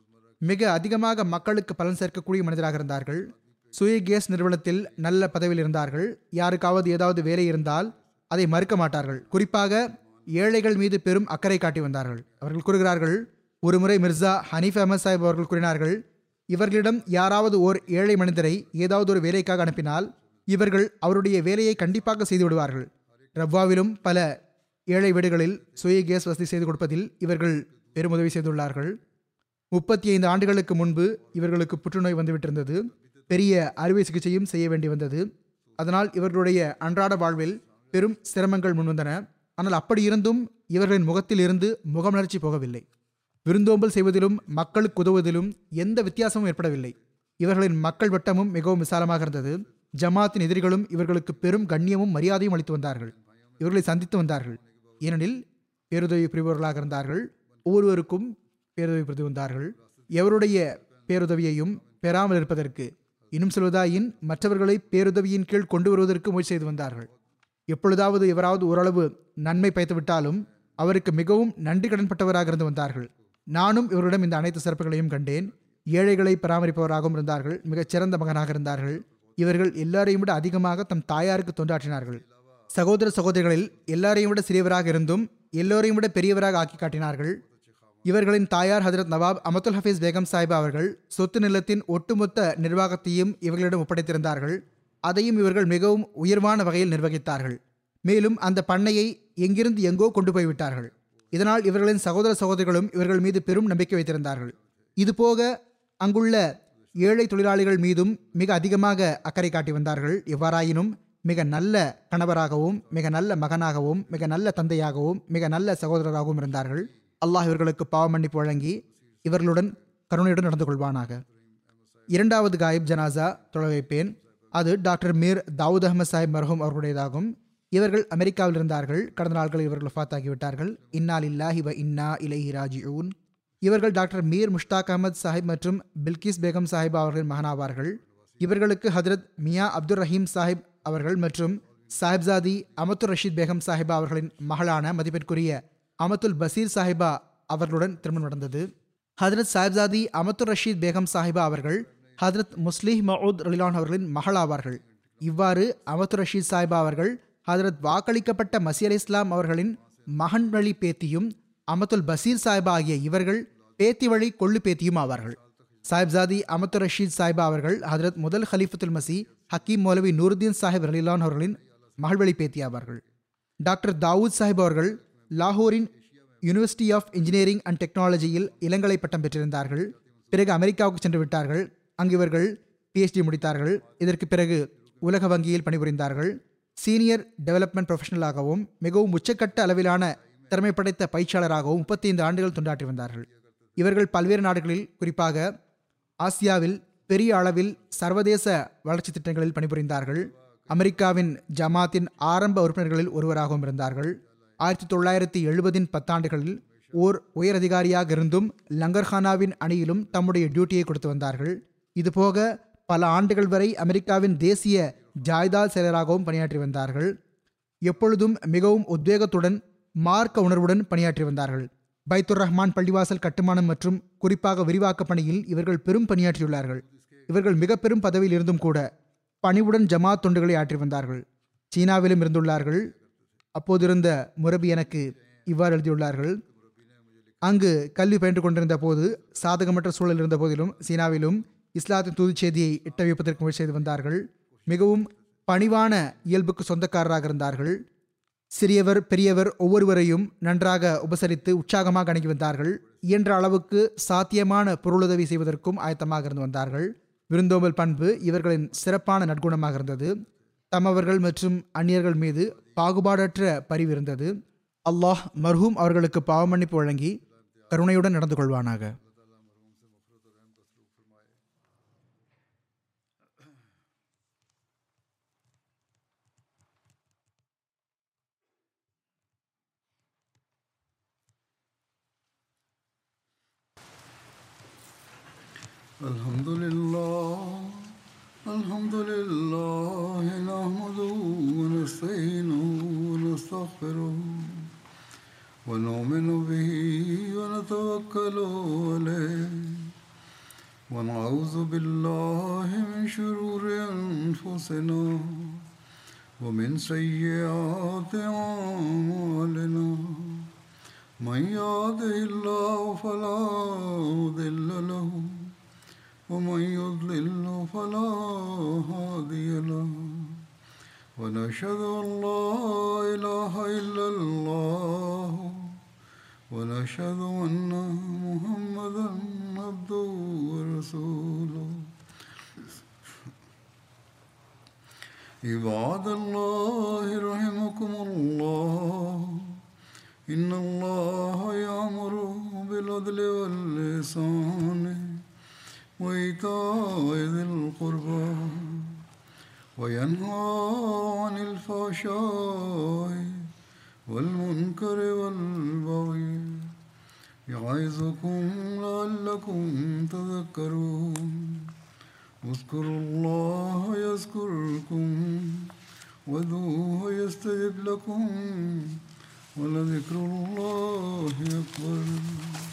மிக அதிகமாக மக்களுக்கு பலன் சேர்க்கக்கூடிய மனிதராக இருந்தார்கள் சுய கேஸ் நிறுவனத்தில் நல்ல பதவியில் இருந்தார்கள் யாருக்காவது ஏதாவது வேலை இருந்தால் அதை மறுக்க மாட்டார்கள் குறிப்பாக ஏழைகள் மீது பெரும் அக்கறை காட்டி வந்தார்கள் அவர்கள் கூறுகிறார்கள் ஒருமுறை மிர்சா ஹனீஃப் அஹமத் சாஹிப் அவர்கள் கூறினார்கள் இவர்களிடம் யாராவது ஓர் ஏழை மனிதரை ஏதாவது ஒரு வேலைக்காக அனுப்பினால் இவர்கள் அவருடைய வேலையை கண்டிப்பாக செய்து விடுவார்கள் ரவ்வாவிலும் பல ஏழை வீடுகளில் சுய கேஸ் வசதி செய்து கொடுப்பதில் இவர்கள் பெருமுதவி செய்துள்ளார்கள் முப்பத்தி ஐந்து ஆண்டுகளுக்கு முன்பு இவர்களுக்கு புற்றுநோய் வந்துவிட்டிருந்தது பெரிய அறுவை சிகிச்சையும் செய்ய வேண்டி வந்தது அதனால் இவர்களுடைய அன்றாட வாழ்வில் பெரும் சிரமங்கள் முன்வந்தன ஆனால் அப்படி இருந்தும் இவர்களின் முகத்தில் இருந்து முகமலர்ச்சி போகவில்லை விருந்தோம்பல் செய்வதிலும் மக்களுக்கு உதவுவதிலும் எந்த வித்தியாசமும் ஏற்படவில்லை இவர்களின் மக்கள் வட்டமும் மிகவும் விசாலமாக இருந்தது ஜமாத்தின் எதிரிகளும் இவர்களுக்கு பெரும் கண்ணியமும் மரியாதையும் அளித்து வந்தார்கள் இவர்களை சந்தித்து வந்தார்கள் ஏனெனில் பேருதவி புரிபவர்களாக இருந்தார்கள் ஒவ்வொருவருக்கும் பேருதவி புரிந்து வந்தார்கள் எவருடைய பேருதவியையும் பெறாமல் இருப்பதற்கு இன்னும் சொல்வதாயின் மற்றவர்களை பேருதவியின் கீழ் கொண்டு வருவதற்கு முயற்சி செய்து வந்தார்கள் எப்பொழுதாவது எவராவது ஓரளவு நன்மை பயத்துவிட்டாலும் அவருக்கு மிகவும் நன்றி கடன்பட்டவராக இருந்து வந்தார்கள் நானும் இவரிடம் இந்த அனைத்து சிறப்புகளையும் கண்டேன் ஏழைகளை பராமரிப்பவராகவும் இருந்தார்கள் மிகச் சிறந்த மகனாக இருந்தார்கள் இவர்கள் எல்லாரையும் விட அதிகமாக தம் தாயாருக்கு தொண்டாற்றினார்கள் சகோதர சகோதரிகளில் எல்லாரையும் விட சிறியவராக இருந்தும் எல்லோரையும் விட பெரியவராக ஆக்கி காட்டினார்கள் இவர்களின் தாயார் ஹஜரத் நவாப் அமதுல் ஹஃபீஸ் பேகம் சாஹிபா அவர்கள் சொத்து நிலத்தின் ஒட்டுமொத்த நிர்வாகத்தையும் இவர்களிடம் ஒப்படைத்திருந்தார்கள் அதையும் இவர்கள் மிகவும் உயர்வான வகையில் நிர்வகித்தார்கள் மேலும் அந்த பண்ணையை எங்கிருந்து எங்கோ கொண்டு போய்விட்டார்கள் இதனால் இவர்களின் சகோதர சகோதரிகளும் இவர்கள் மீது பெரும் நம்பிக்கை வைத்திருந்தார்கள் இதுபோக அங்குள்ள ஏழை தொழிலாளிகள் மீதும் மிக அதிகமாக அக்கறை காட்டி வந்தார்கள் எவ்வாறாயினும் மிக நல்ல கணவராகவும் மிக நல்ல மகனாகவும் மிக நல்ல தந்தையாகவும் மிக நல்ல சகோதரராகவும் இருந்தார்கள் அல்லாஹ் இவர்களுக்கு பாவ மன்னிப்பு வழங்கி இவர்களுடன் கருணையுடன் நடந்து கொள்வானாக இரண்டாவது காயிப் ஜனாசா தொலை வைப்பேன் அது டாக்டர் மீர் தாவூத் அஹமத் சாஹிப் மர்ஹூம் அவர்களுடையதாகும் இவர்கள் அமெரிக்காவில் இருந்தார்கள் கடந்த நாட்களில் இவர்கள் ஃபாத்தாகிவிட்டார்கள் இன்னால் இல்லாஹி வ இன்னா இலைஹி ராஜிஊன் இவர்கள் டாக்டர் மீர் முஷ்தாக் அகமது சாஹிப் மற்றும் பில்கிஸ் பேகம் சாஹிப் அவர்களின் மகனாவார்கள் இவர்களுக்கு ஹஜரத் மியா அப்துல் ரஹீம் சாஹிப் அவர்கள் மற்றும் சாஹிப்சாதி அமத்துர் ரஷீத் பேகம் சாஹிபா அவர்களின் மகளான மதிப்பிற்குரிய அமத்துல் பசீர் சாஹிபா அவர்களுடன் திருமணம் நடந்தது ஹதரத் சாஹிப்சாதி அமத்துர் ரஷீத் பேகம் சாஹிபா அவர்கள் ஹதரத் முஸ்லிஹ் மவுத் ரலிலான் அவர்களின் மகளாவார்கள் இவ்வாறு அமத்துர் ரஷீத் சாஹிபா அவர்கள் ஹதரத் வாக்களிக்கப்பட்ட மசி அலி இஸ்லாம் அவர்களின் மகன் வழி பேத்தியும் அமத்துல் பசீர் சாஹிபா ஆகிய இவர்கள் பேத்தி வழி கொள்ளு பேத்தியும் ஆவார்கள் சாஹிப்சாதி அமத்துர் ரஷீத் சாஹிபா அவர்கள் ஹதரத் முதல் ஹலீஃபத்துல் மசி ஹக்கீம் மௌலவி நூருதீன் சாஹிப் ரலிலான் அவர்களின் மகள்வழி பேத்தி ஆவார்கள் டாக்டர் தாவூத் சாஹிப் அவர்கள் லாகூரின் யூனிவர்சிட்டி ஆஃப் இன்ஜினியரிங் அண்ட் டெக்னாலஜியில் இளங்கலை பட்டம் பெற்றிருந்தார்கள் பிறகு அமெரிக்காவுக்கு சென்று விட்டார்கள் அங்கு இவர்கள் பிஹெச்டி முடித்தார்கள் இதற்கு பிறகு உலக வங்கியில் பணிபுரிந்தார்கள் சீனியர் டெவலப்மெண்ட் ப்ரொஃபஷனலாகவும் மிகவும் உச்சக்கட்ட அளவிலான திறமை படைத்த பயிற்சியாளராகவும் முப்பத்தைந்து ஆண்டுகள் தொண்டாற்றி வந்தார்கள் இவர்கள் பல்வேறு நாடுகளில் குறிப்பாக ஆசியாவில் பெரிய அளவில் சர்வதேச வளர்ச்சி திட்டங்களில் பணிபுரிந்தார்கள் அமெரிக்காவின் ஜமாத்தின் ஆரம்ப உறுப்பினர்களில் ஒருவராகவும் இருந்தார்கள் ஆயிரத்தி தொள்ளாயிரத்தி எழுபதின் பத்தாண்டுகளில் ஓர் உயரதிகாரியாக இருந்தும் லங்கர்ஹானாவின் அணியிலும் தம்முடைய டியூட்டியை கொடுத்து வந்தார்கள் இதுபோக பல ஆண்டுகள் வரை அமெரிக்காவின் தேசிய ஜாய்தால் செயலராகவும் பணியாற்றி வந்தார்கள் எப்பொழுதும் மிகவும் உத்வேகத்துடன் மார்க்க உணர்வுடன் பணியாற்றி வந்தார்கள் பைத்துர் ரஹ்மான் பள்ளிவாசல் கட்டுமானம் மற்றும் குறிப்பாக விரிவாக்க பணியில் இவர்கள் பெரும் பணியாற்றியுள்ளார்கள் இவர்கள் மிக பெரும் பதவியில் இருந்தும் கூட பணிவுடன் ஜமாத் தொண்டுகளை ஆற்றி வந்தார்கள் சீனாவிலும் இருந்துள்ளார்கள் அப்போதிருந்த முரபி எனக்கு இவ்வாறு எழுதியுள்ளார்கள் அங்கு கல்வி பயின்று கொண்டிருந்த போது சாதகமற்ற சூழல் இருந்த போதிலும் சீனாவிலும் இஸ்லாத்தின் தூதுச் செய்தியை எட்ட வைப்பதற்கு முயற்சி செய்து வந்தார்கள் மிகவும் பணிவான இயல்புக்கு சொந்தக்காரராக இருந்தார்கள் சிறியவர் பெரியவர் ஒவ்வொருவரையும் நன்றாக உபசரித்து உற்சாகமாக அணுகி வந்தார்கள் இயன்ற அளவுக்கு சாத்தியமான பொருளுதவி செய்வதற்கும் ஆயத்தமாக இருந்து வந்தார்கள் விருந்தோம்பல் பண்பு இவர்களின் சிறப்பான நற்குணமாக இருந்தது தமவர்கள் மற்றும் அந்நியர்கள் மீது பாகுபாடற்ற பரிவு இருந்தது அல்லாஹ் மர்ஹூம் அவர்களுக்கு பாவமன்னிப்பு வழங்கி கருணையுடன் நடந்து கொள்வானாக الحمد لله الحمد لله نحمده ونستعينه ونستغفره ونؤمن به ونتوكل عليه ونعوذ بالله من شرور أنفسنا ومن سيئات أعمالنا من يهده الله فلا مضل له ومن يضلل فلا هادي له ونشهد أن لا إله إلا الله ونشهد أن محمدا عبده ورسوله عباد الله رحمكم الله إن الله يأمر بالعدل واللسان وإيتاء ذي القربى وينهى عن الفحشاء والمنكر والبغي يعظكم لعلكم تذكرون اذكروا الله يذكركم وادعوه يستجب لكم ولذكر الله أكبر